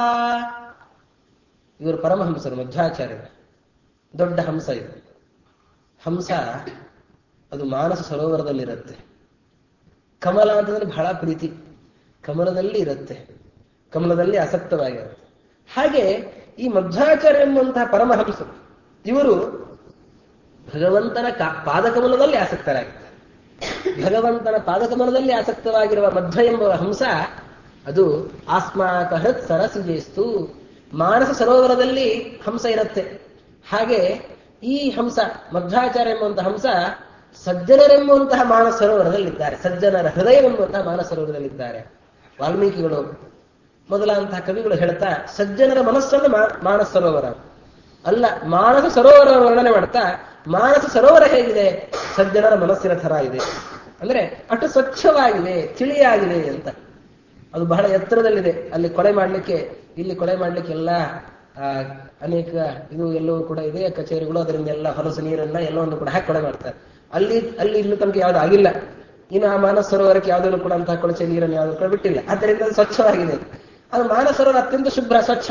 ಇವರು ಪರಮಹಂಸರು ಮಧ್ವಾಚಾರ್ಯರು ದೊಡ್ಡ ಹಂಸ ಇದು ಹಂಸ ಅದು ಮಾನಸ ಸರೋವರದಲ್ಲಿರುತ್ತೆ ಕಮಲ ಅಂತಂದ್ರೆ ಬಹಳ ಪ್ರೀತಿ ಕಮಲದಲ್ಲಿ ಇರುತ್ತೆ ಕಮಲದಲ್ಲಿ ಆಸಕ್ತವಾಗಿರುತ್ತೆ ಹಾಗೆ ಈ ಮಧ್ವಾಚಾರ್ಯ ಎಂಬಂತಹ ಪರಮಹಂಸರು ಇವರು ಭಗವಂತನ ಕಾ- ಪಾದಕಮಲದಲ್ಲಿ ಆಸಕ್ತರಾಗಿದ್ದಾರೆ ಭಗವಂತನ ಪಾದಕಮಲದಲ್ಲಿ ಆಸಕ್ತವಾಗಿರುವ ಮಧ್ವ ಎಂಬ ಹಂಸ ಅದು ಆಸ್ಮಾಕ ಹೃತ್ ಸರಸಿಜೇಸ್ತು ಮಾನಸ ಸರೋವರದಲ್ಲಿ ಹಂಸ ಇರುತ್ತೆ ಹಾಗೆ ಈ ಹಂಸ ಮಧ್ವಾಚಾರ್ಯ ಎಂಬಂತ ಹಂಸ ಸಜ್ಜನರೆಂಬುವಂತಹ ಮಾನಸ ಸರೋವರದಲ್ಲಿದ್ದಾರೆ ಸಜ್ಜನರ ಹೃದಯವೆಂಬುವಂತಹ ಮಾನಸ ಸರೋವರದಲ್ಲಿದ್ದಾರೆ ವಾಲ್ಮೀಕಿಗಳು ಮೊದಲಾದಂತಹ ಕವಿಗಳು ಹೇಳ್ತಾ ಸಜ್ಜನರ ಮನಸ್ಸನ್ನು ಮಾ- ಮಾನಸ ಸರೋವರ ಅಲ್ಲ ಮಾನಸ ಸರೋವರ ವರ್ಣನೆ ಮಾಡ್ತಾ ಮಾನಸ ಸರೋವರ ಹೇಗಿದೆ ಸಜ್ಜನರ ಮನಸ್ಸಿನ ಥರ ಇದೆ ಅಂದ್ರೆ ಅಷ್ಟು ಸ್ವಚ್ಛವಾಗಿದೆ ತಿಳಿಯಾಗಿದೆ ಅಂತ ಅದು ಬಹಳ ಎತ್ತರದಲ್ಲಿದೆ ಅಲ್ಲಿ ಕೊಳೆ ಮಾಡ್ಲಿಕ್ಕೆ ಇಲ್ಲಿ ಕೊಳೆ ಮಾಡ್ಲಿಕ್ಕೆ ಎಲ್ಲ ಆ, ಅನೇಕ ಇದು ಎಲ್ಲವೂ ಕೂಡ ಇದೆ ಕಚೇರಿಗಳು ಅದರಿಂದ ಎಲ್ಲ ಹೊಲಸು ನೀರನ್ನ ಎಲ್ಲವನ್ನು ಕೂಡ ಹಾಕಿ ಕೊಳೆ ಮಾಡ್ತಾರೆ ಅಲ್ಲಿ ಅಲ್ಲಿ ಇನ್ನು ತನಕ ಯಾವ್ದು ಆಗಿಲ್ಲ ಇನ್ನು ಆ ಮಾನಸ ಸರೋವರಕ್ಕೆ ಯಾವುದನ್ನು ಕೂಡ ಅಂತಹ ಕೊಳಚೆ ನೀರನ್ನು ಯಾವ್ದು ಕೂಡ ಬಿಟ್ಟಿಲ್ಲ ಆದ್ದರಿಂದ ಅದು ಸ್ವಚ್ಛವಾಗಿದೆ ಅದು ಮಾನಸ ಸರೋವರ ಅತ್ಯಂತ ಶುಭ್ರ ಸ್ವಚ್ಛ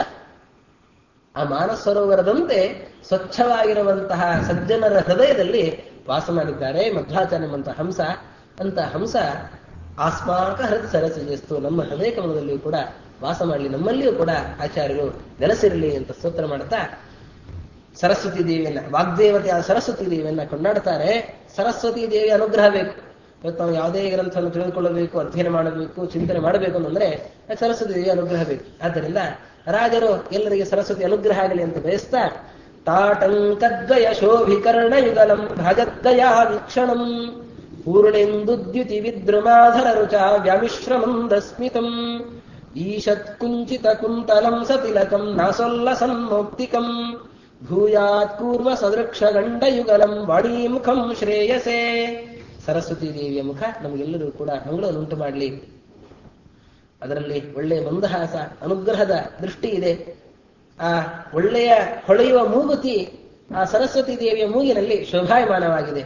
ಆ ಮಾನಸ ಸರೋವರದಂತೆ ಸ್ವಚ್ಛವಾಗಿರುವಂತಹ ಸಜ್ಜನರ ಹೃದಯದಲ್ಲಿ ವಾಸ ಮಾಡಿದ್ದಾರೆ ಮಧ್ವಾಚಾರ್ಯ ಎಂಬಂತಹ ಹಂಸ ಅಂತ ಹಂಸ ಆಸ್ಮಾಕ ಹೃದಯ ಸರಸಿಸ್ತು ನಮ್ಮ ಹೃದಯ ಕಮಲದಲ್ಲಿಯೂ ಕೂಡ ವಾಸ ಮಾಡಲಿ ನಮ್ಮಲ್ಲಿಯೂ ಕೂಡ ಆಚಾರ್ಯರು ನೆಲೆಸಿರಲಿ ಅಂತ ಸ್ತೋತ್ರ ಮಾಡ್ತಾ ಸರಸ್ವತಿ ದೇವಿಯನ್ನ ವಾಗ್ದೇವತೆಯ ಸರಸ್ವತಿ ದೇವಿಯನ್ನ ಕೊಂಡಾಡ್ತಾರೆ ಸರಸ್ವತಿ ದೇವಿ ಅನುಗ್ರಹ ಬೇಕು ಇವತ್ತು ನಾವು ಯಾವುದೇ ಗ್ರಂಥವನ್ನು ತಿಳಿದುಕೊಳ್ಳಬೇಕು ಅಧ್ಯಯನ ಮಾಡಬೇಕು ಚಿಂತನೆ ಮಾಡಬೇಕು ಅಂತಂದ್ರೆ ಆ ಸರಸ್ವತಿ ದೇವಿ ಅನುಗ್ರಹ ಬೇಕು ಆದ್ದರಿಂದ ರಾಜರು ಎಲ್ಲರಿಗೆ ಸರಸ್ವತಿ ಅನುಗ್ರಹ ಆಗಲಿ ಅಂತ ಬಯಸ್ತಾ ತಾಟಂಕದ್ವಯ ಶೋಭಿಕರ್ಣ ಯುಗಲಂ ಭಜದ್ವಯಾ ವೀಕ್ಷಣಂ ಪೂರ್ಣೇಂದುದ್ಯುತಿ ವಿದ್ರುಮಾಧರ ರುಚ ವ್ಯಾಮಿಶ್ರಮಂದಸ್ಮಿತಂ ಈಶತ್ ಕುಂಚಿತ ಕುಂತಲಂ ಸತಿಲಕಂ ನಾಸೊಲ್ಲಸನ್ಮೌಕ್ತಿಕಂ ಭೂಯಾತ್ ಕೂರ್ಮ ಸದೃಕ್ಷ ಗಂಡಯುಗಲಂ ವಾಣೀಮುಖಂ ಶ್ರೇಯಸೆ ಸರಸ್ವತಿ ದೇವಿಯ ಮುಖ ನಮಗೆಲ್ಲರೂ ಕೂಡ ಮಂಗಳವನ್ನುಂಟು ಮಾಡಲಿ ಅದರಲ್ಲಿ ಒಳ್ಳೆಯ ಮಂದಹಾಸ ಅನುಗ್ರಹದ ದೃಷ್ಟಿ ಇದೆ ಆ ಒಳ್ಳೆಯ ಹೊಳೆಯುವ ಮೂಗುತಿ ಆ ಸರಸ್ವತಿ ದೇವಿಯ ಮೂಗಿನಲ್ಲಿ ಶೋಭಾಯಮಾನವಾಗಿದೆ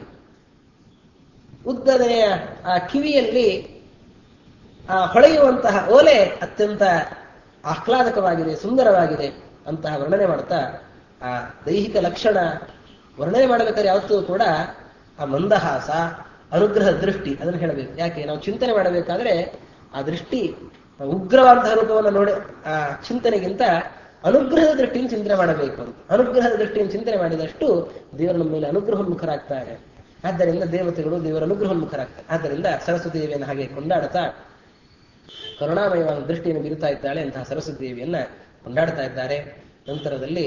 ಉದ್ದನೆಯ ಆ ಕಿವಿಯಲ್ಲಿ ಆ ಹೊಳೆಯುವಂತಹ ಓಲೆ ಅತ್ಯಂತ ಆಹ್ಲಾದಕವಾಗಿದೆ ಸುಂದರವಾಗಿದೆ ಅಂತಹ ವರ್ಣನೆ ಮಾಡ್ತಾ ಆ ದೈಹಿಕ ಲಕ್ಷಣ ವರ್ಣನೆ ಮಾಡಬೇಕಾದ್ರೆ ಯಾವತ್ತೂ ಕೂಡ ಆ ಮಂದಹಾಸ ಅನುಗ್ರಹ ದೃಷ್ಟಿ ಅದನ್ನು ಹೇಳಬೇಕು ಯಾಕೆ ನಾವು ಚಿಂತನೆ ಮಾಡಬೇಕಾದ್ರೆ ಆ ದೃಷ್ಟಿ ಉಗ್ರವಾದಂತಹ ರೂಪವನ್ನು ನೋಡಿ ಆ ಚಿಂತನೆಗಿಂತ ಅನುಗ್ರಹದ ದೃಷ್ಟಿಯಿಂದ ಚಿಂತನೆ ಮಾಡಬೇಕು ಅಂತ ಅನುಗ್ರಹದ ದೃಷ್ಟಿಯಿಂದ ಚಿಂತನೆ ಮಾಡಿದಷ್ಟು ದೇವರ ನಮ್ಮ ಮೇಲೆ ಅನುಗ್ರಹೋನ್ಮುಖರಾಗ್ತಾರೆ ಆದ್ದರಿಂದ ದೇವತೆಗಳು ದೇವರ ಅನುಗ್ರಹೋನ್ಮುಖರಾಗ್ತಾರೆ ಆದ್ದರಿಂದ ಸರಸ್ವತಿ ದೇವಿಯನ್ನು ಹಾಗೆ ಕೊಂಡಾಡ್ತಾ ಕರುಣಾಮಯವಾದ ದೃಷ್ಟಿಯನ್ನು ಬೀರುತ್ತಾ ಇದ್ದಾಳೆ ಅಂತಹ ಸರಸ್ವತಿ ದೇವಿಯನ್ನ ಕೊಂಡಾಡ್ತಾ ಇದ್ದಾರೆ ನಂತರದಲ್ಲಿ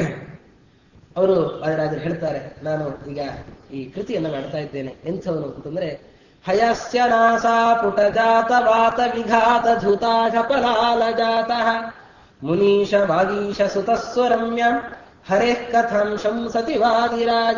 ಅವರು ವಾದಿರಾಜರು ಹೇಳ್ತಾರೆ ನಾನು ಈಗ ಈ ಕೃತಿಯನ್ನ ಮಾಡ್ತಾ ಇದ್ದೇನೆ ಎಂಥವನು ಅಂತಂದ್ರೆ ಹಯಸ್ಯ ನಾಸಾ ಪುಟ ಜಾತ ವಾತ ವಿಘಾತ ಧೂತಾಶ ಪಲಾಲ ಜಾತಃ ಮುನೀಶ ವಾಗೀಶ ಸುತಸ್ವರಮ್ಯ ಹರೇಃ ಕಥಂ ಶಂಸತಿ ವಾದಿರಾಜ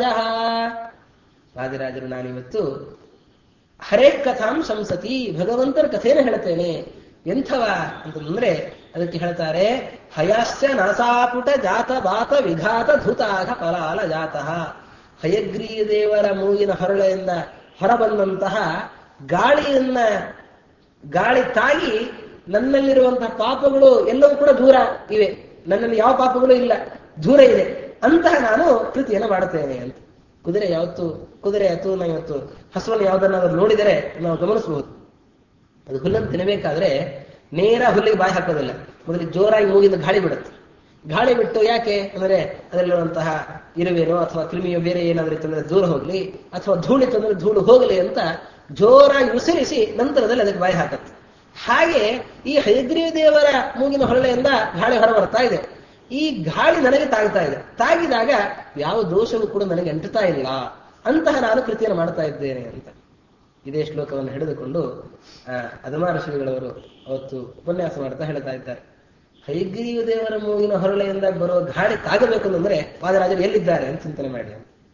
ವಾದಿರಾಜರು ನಾನಿವತ್ತು ಹರೇ ಕಥಾಂ ಶಂಸತಿ ಭಗವಂತನ ಕಥೆಯನ್ನು ಹೇಳ್ತೇನೆ ಎಂಥವ ಅಂತಂದ್ರೆ ಅದಕ್ಕೆ ಹೇಳ್ತಾರೆ ಹಯಾಸ್ಯ ನಾಸಾಪುಟ ಜಾತ ವಾತ ವಿಘಾತ ಧುತಾಗ ಫಲಾಲ ಜಾತಃ ಹಯಗ್ರೀಯ ದೇವರ ಮೂಗಿನ ಹೊರಳೆಯಿಂದ ಹೊರಬಂದಂತಹ ಗಾಳಿಯನ್ನ ಗಾಳಿ ತಾಗಿ ನನ್ನಲ್ಲಿರುವಂತಹ ಪಾಪಗಳು ಎಲ್ಲವೂ ಕೂಡ ದೂರ ಇವೆ ನನ್ನಲ್ಲಿ ಯಾವ ಪಾಪಗಳು ಇಲ್ಲ ದೂರ ಇದೆ ಅಂತಹ ನಾನು ಕೃತಿಯನ್ನು ಮಾಡುತ್ತೇನೆ ಅಂತ ಕುದುರೆ ಯಾವತ್ತು ಕುದುರೆ ಅಥವಾ ನಾವು ಇವತ್ತು ಹಸುವನ್ನು ಯಾವುದನ್ನಾದ್ರೂ ನೋಡಿದರೆ ನಾವು ಗಮನಿಸಬಹುದು ಅದು ಹುಲ್ಲನ್ನು ತಿನ್ನಬೇಕಾದ್ರೆ ನೇರ ಹುಲ್ಲಿಗೆ ಬಾಯಿ ಹಾಕೋದಿಲ್ಲ ಮೊದಲಿಗೆ ಜೋರಾಗಿ ಮೂಗಿಂದ ಗಾಳಿ ಬಿಡುತ್ತೆ ಗಾಳಿ ಬಿಟ್ಟು ಯಾಕೆ ಅಂದ್ರೆ ಅದರಲ್ಲಿರುವಂತಹ ಇರುವೆನೋ ಅಥವಾ ಕ್ರಿಮಿಯೋ ಬೇರೆ ಏನಾದ್ರೂ ಇತ್ತಂದ್ರೆ ದೂರ ಹೋಗ್ಲಿ ಅಥವಾ ಧೂಳು ಇತ್ತಂದ್ರೆ ಧೂಳು ಹೋಗಲಿ ಅಂತ ಜೋರಾಗಿ ಉಸಿರಿಸಿ ನಂತರದಲ್ಲಿ ಅದಕ್ಕೆ ಬಾಯಿ ಹಾಕತ್ತೆ ಹಾಗೆ ಈ ಹಯಗ್ರೀವ ದೇವರ ಮೂಗಿನ ಹೊರಳೆಯಿಂದ ಗಾಳಿ ಹೊರ ಬರ್ತಾ ಇದೆ ಈ ಗಾಳಿ ನನಗೆ ತಾಗ್ತಾ ಇದೆ ತಾಗಿದಾಗ ಯಾವ ದೋಷವೂ ಕೂಡ ನನಗೆ ಅಂಟುತ್ತಾ ಇಲ್ಲ ಅಂತಹ ನಾನು ಕೃತಿಯನ್ನು ಮಾಡ್ತಾ ಇದ್ದೇನೆ ಅಂತ ಇದೇ ಶ್ಲೋಕವನ್ನು ಹಿಡಿದುಕೊಂಡು ಆ ಅದಮಾನ ಶ್ರೀಗಳವರು ಅವತ್ತು ಉಪನ್ಯಾಸ ಮಾಡ್ತಾ ಹೇಳ್ತಾ ಇದ್ದಾರೆ ಹೈಗ್ರೀವ ದೇವರ ಮೂಗಿನ ಹೊರಳೆಯಿಂದ ಬರುವ ಗಾಳಿ ತಾಗಬೇಕು ಅಂದ್ರೆ ವಾದರಾಜರು ಎಲ್ಲಿದ್ದಾರೆ ಅಂತ ಚಿಂತನೆ ಮಾಡಿ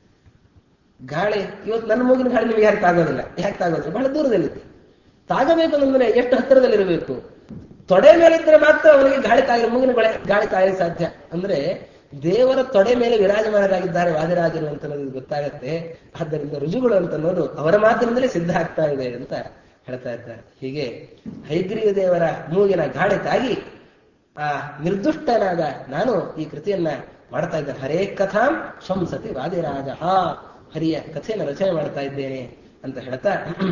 ಗಾಳಿ ಇವತ್ತು ನನ್ನ ಮೂಗಿನ ಗಾಳಿ ನಿಮಗೆ ಯಾಕೆ ತಾಗೋದಿಲ್ಲ ಯಾಕೆ ತಾಗೋದಿಲ್ಲ ಬಹಳ ದೂರದಲ್ಲಿದೆ ತಾಗಬೇಕು ಅಂದ್ರೆ ಎಷ್ಟು ಹತ್ತಿರದಲ್ಲಿರಬೇಕು ತೊಡೆ ಮೇಲಿದ್ರೆ ಮಾತ್ರ ಅವನಿಗೆ ಗಾಳಿ ತಾಗಿ ಮೂಗಿನ ಬಳೆ ಗಾಳಿ ತಾಗಲಿಕ್ಕೆ ಸಾಧ್ಯ ಅಂದ್ರೆ ದೇವರ ತೊಡೆ ಮೇಲೆ ವಿರಾಜಮಾನರಾಗಿದ್ದಾರೆ ವಾದಿರಾಜರು ಅಂತ ಅನ್ನೋದು ಗೊತ್ತಾಗತ್ತೆ ಆದ್ದರಿಂದ ರುಜುಗಳು ಅಂತ ಅನ್ನೋದು ಅವರ ಮಾತಿನಿಂದಲೇ ಸಿದ್ಧ ಆಗ್ತಾ ಇದೆ ಅಂತ ಹೇಳ್ತಾ ಇದ್ದಾರೆ ಹೀಗೆ ಹೈಗ್ರೀವ ದೇವರ ಮೂಗಿನ ಗಾಳಿ ತಾಗಿ ಆ ನಿರ್ದುಷ್ಟನಾದ ನಾನು ಈ ಕೃತಿಯನ್ನ ಮಾಡ್ತಾ ಇದ್ದೇನೆ ಹರೇ ಕಥಾಂ ಶಂಸತಿ ವಾದಿರಾಜ ಹರಿಯ ಕಥೆಯನ್ನು ರಚನೆ ಮಾಡ್ತಾ ಇದ್ದೇನೆ ಅಂತ ಹೇಳ್ತಾ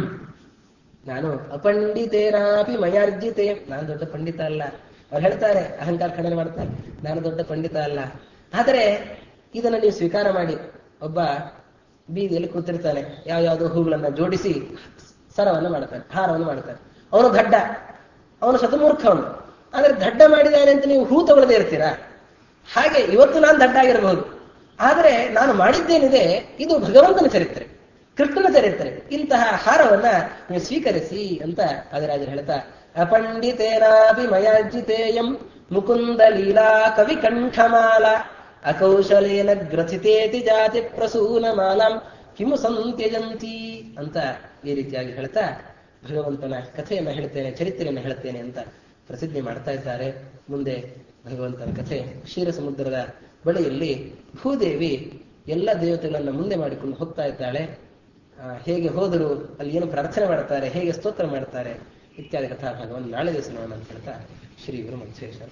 ನಾನು ಅಪಂಡಿತೇನಾಪಿ ಮಯಾರ್ಜಿತೆ ನಾನು ದೊಡ್ಡ ಪಂಡಿತ ಅಲ್ಲ ಅವ್ರು ಹೇಳ್ತಾರೆ ಅಹಂಕಾರ ಖಂಡನೆ ಮಾಡ್ತಾರೆ ನಾನು ದೊಡ್ಡ ಪಂಡಿತ ಅಲ್ಲ ಆದರೆ ಇದನ್ನು ನೀವು ಸ್ವೀಕಾರ ಮಾಡಿ ಒಬ್ಬ ಬೀದಿಯಲ್ಲಿ ಕೂತಿರ್ತಾನೆ ಯಾವ ಯಾವುದೋ ಹೂಗಳನ್ನ ಜೋಡಿಸಿ ಸರವನ್ನು ಮಾಡ್ತಾನೆ ಹಾರವನ್ನು ಮಾಡ್ತಾನೆ ಅವನು ದಡ್ಡ ಅವನು ಶತಮೂರ್ಖ ಅವನು ಆದ್ರೆ ದಡ್ಡ ಮಾಡಿದ್ದಾನೆ ಅಂತ ನೀವು ಹೂ ತಗೊಳ್ಳದೆ ಇರ್ತೀರಾ ಹಾಗೆ ಇವತ್ತು ನಾನು ದಡ್ಡ ಆಗಿರಬಹುದು ಆದರೆ ನಾನು ಮಾಡಿದ್ದೇನಿದೆ ಇದು ಭಗವಂತನ ಚರಿತ್ರೆ ಕೃಷ್ಣನ ಚರಿತ್ರೆ ಇಂತಹ ಹಾರವನ್ನ ನೀವು ಸ್ವೀಕರಿಸಿ ಅಂತ ರಾಜರಾಜರು ಹೇಳ್ತಾ ಅಪಂಡಿತೇನಾಪಿ ಮಯಾರ್ಜಿತೇಯಂ ಮುಕುಂದ ಲೀಲಾ ಕವಿ ಕಂಠಮಾಲ ಅಕೌಶಲೇನ ಗ್ರಥಿತೇತಿ ಜಾತಿ ಪ್ರಸೂನ ಮಾಲಾಂ ಕಿಮು ಸಂತ್ಯಜಂತಿ ಅಂತ ಈ ರೀತಿಯಾಗಿ ಹೇಳ್ತಾ ಭಗವಂತನ ಕಥೆಯನ್ನ ಹೇಳ್ತೇನೆ ಚರಿತ್ರೆಯನ್ನು ಹೇಳ್ತೇನೆ ಅಂತ ಪ್ರಸಿದ್ಧಿ ಮಾಡ್ತಾ ಇದ್ದಾರೆ ಮುಂದೆ ಭಗವಂತನ ಕಥೆ ಕ್ಷೀರ ಸಮುದ್ರದ ಬಳಿಯಲ್ಲಿ ಭೂದೇವಿ ಎಲ್ಲ ದೇವತೆಗಳನ್ನ ಮುಂದೆ ಮಾಡಿಕೊಂಡು ಹೋಗ್ತಾ ಇದ್ದಾಳೆ ಆ, ಹೇಗೆ ಹೋದರು ಅಲ್ಲಿ ಏನು ಪ್ರಾರ್ಥನೆ ಮಾಡ್ತಾರೆ ಹೇಗೆ ಸ್ತೋತ್ರ ಮಾಡ್ತಾರೆ ಇತ್ಯಾದಿ ಕಥಾ ಭಾಗವನ್ನು ನಾಳೆ ದಿವಸ ನೋಡೋಣ ಅಂತ ಹೇಳ್ತಾ ಶ್ರೀ ಗುರು ಮಧ್ವೇಶ್ವರ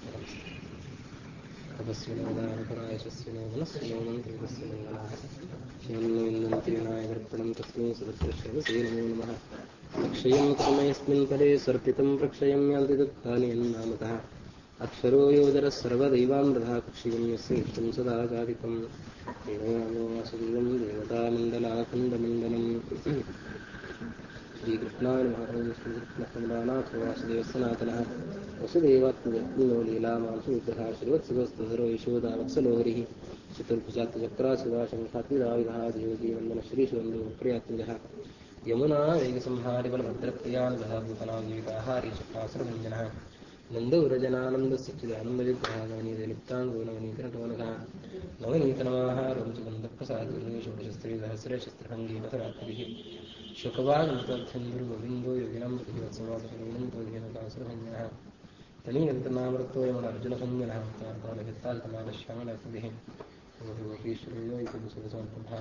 ತಪಸ್ವಿನೋದಾನಪರಾಯಶಸ್ವಿನೋ ಮನಸ್ವಿನೋ ಮಂತ್ರಿಗಸ್ಯ ಮಂಗಲಾಯ ಶಿವನ್ನೋನ್ನಂತಿ ವಿನಾಯಕರ್ಪಣಂ ತಸ್ಮೈ ಸದೃಶ್ಯಶ್ರವಸೇ ನಮೋ ನಮಃ ಅಕ್ಷಯಂ ತಮಯಸ್ಮಿನ್ ಪದೇ ಸರ್ಪಿತಂ ಪ್ರಕ್ಷಯಂ ಯಾಂತಿ ದುಃಖಾನಿ ಯನ್ನಾಮತಃ ಅಕ್ಷರೋ ಯೋಜರಃ ಸರ್ವದೈವಾಮೃತಃ ಕುಕ್ಷಿಯಂ ಯಸ್ಯ ನಿತ್ಯಂ ಸದಾ ಜಾತಿತಂ ಏವಯಾಮೋ ವಾಸುದೇವಂ ದೇವತಾಮण्डलाखण्डमण्डलम् श्रीकृष्णाय नमः श्रीकृष्णकमलानाथ वासुदेव सनातनः वसुदेवात्मजो लीलामांसु विग्रहः श्रीवत्सवस्तधरो यशोदा वत्सलो हरिः चतुर्भुजात्मचक्राशिवाशङ्खात्मिदाविधः देवकीनन्दन श्रीशुवन्दो प्रियात्मजः यमुना वेगसंहारिबलभद्रप्रियान्वः भूतनाजीविताहारी चक्रासुरभञ्जनः नन्दव्रजनानन्द सच्चिदानन्दविग्रहागमनीयलिप्ताङ्गो नवनीतनटोनघः नवनीतनमाहारं च गन्धप्रसादे षोडशस्त्रीसहस्रशस्त्रभङ्गी मथरात्रिभिः शुकवागन्तोऽध्यन्दुर्गोविन्दो योगिनां प्रतिवत्सवादशमीनन्तोऽधीनकासुरभञ्जनः तनीयन्तनामृतो यमनार्जुनभञ्जनः तार्तालभित्ताल्तमालश्यामलकृतिः गोपीश्वरो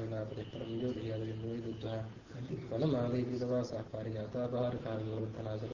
इतिसुरसम्प्रभाविलापतिपरं ज्योतियादविन्दो दुग्धः वनमालयीतवासः पारिजातापहारकार्योत्थनासर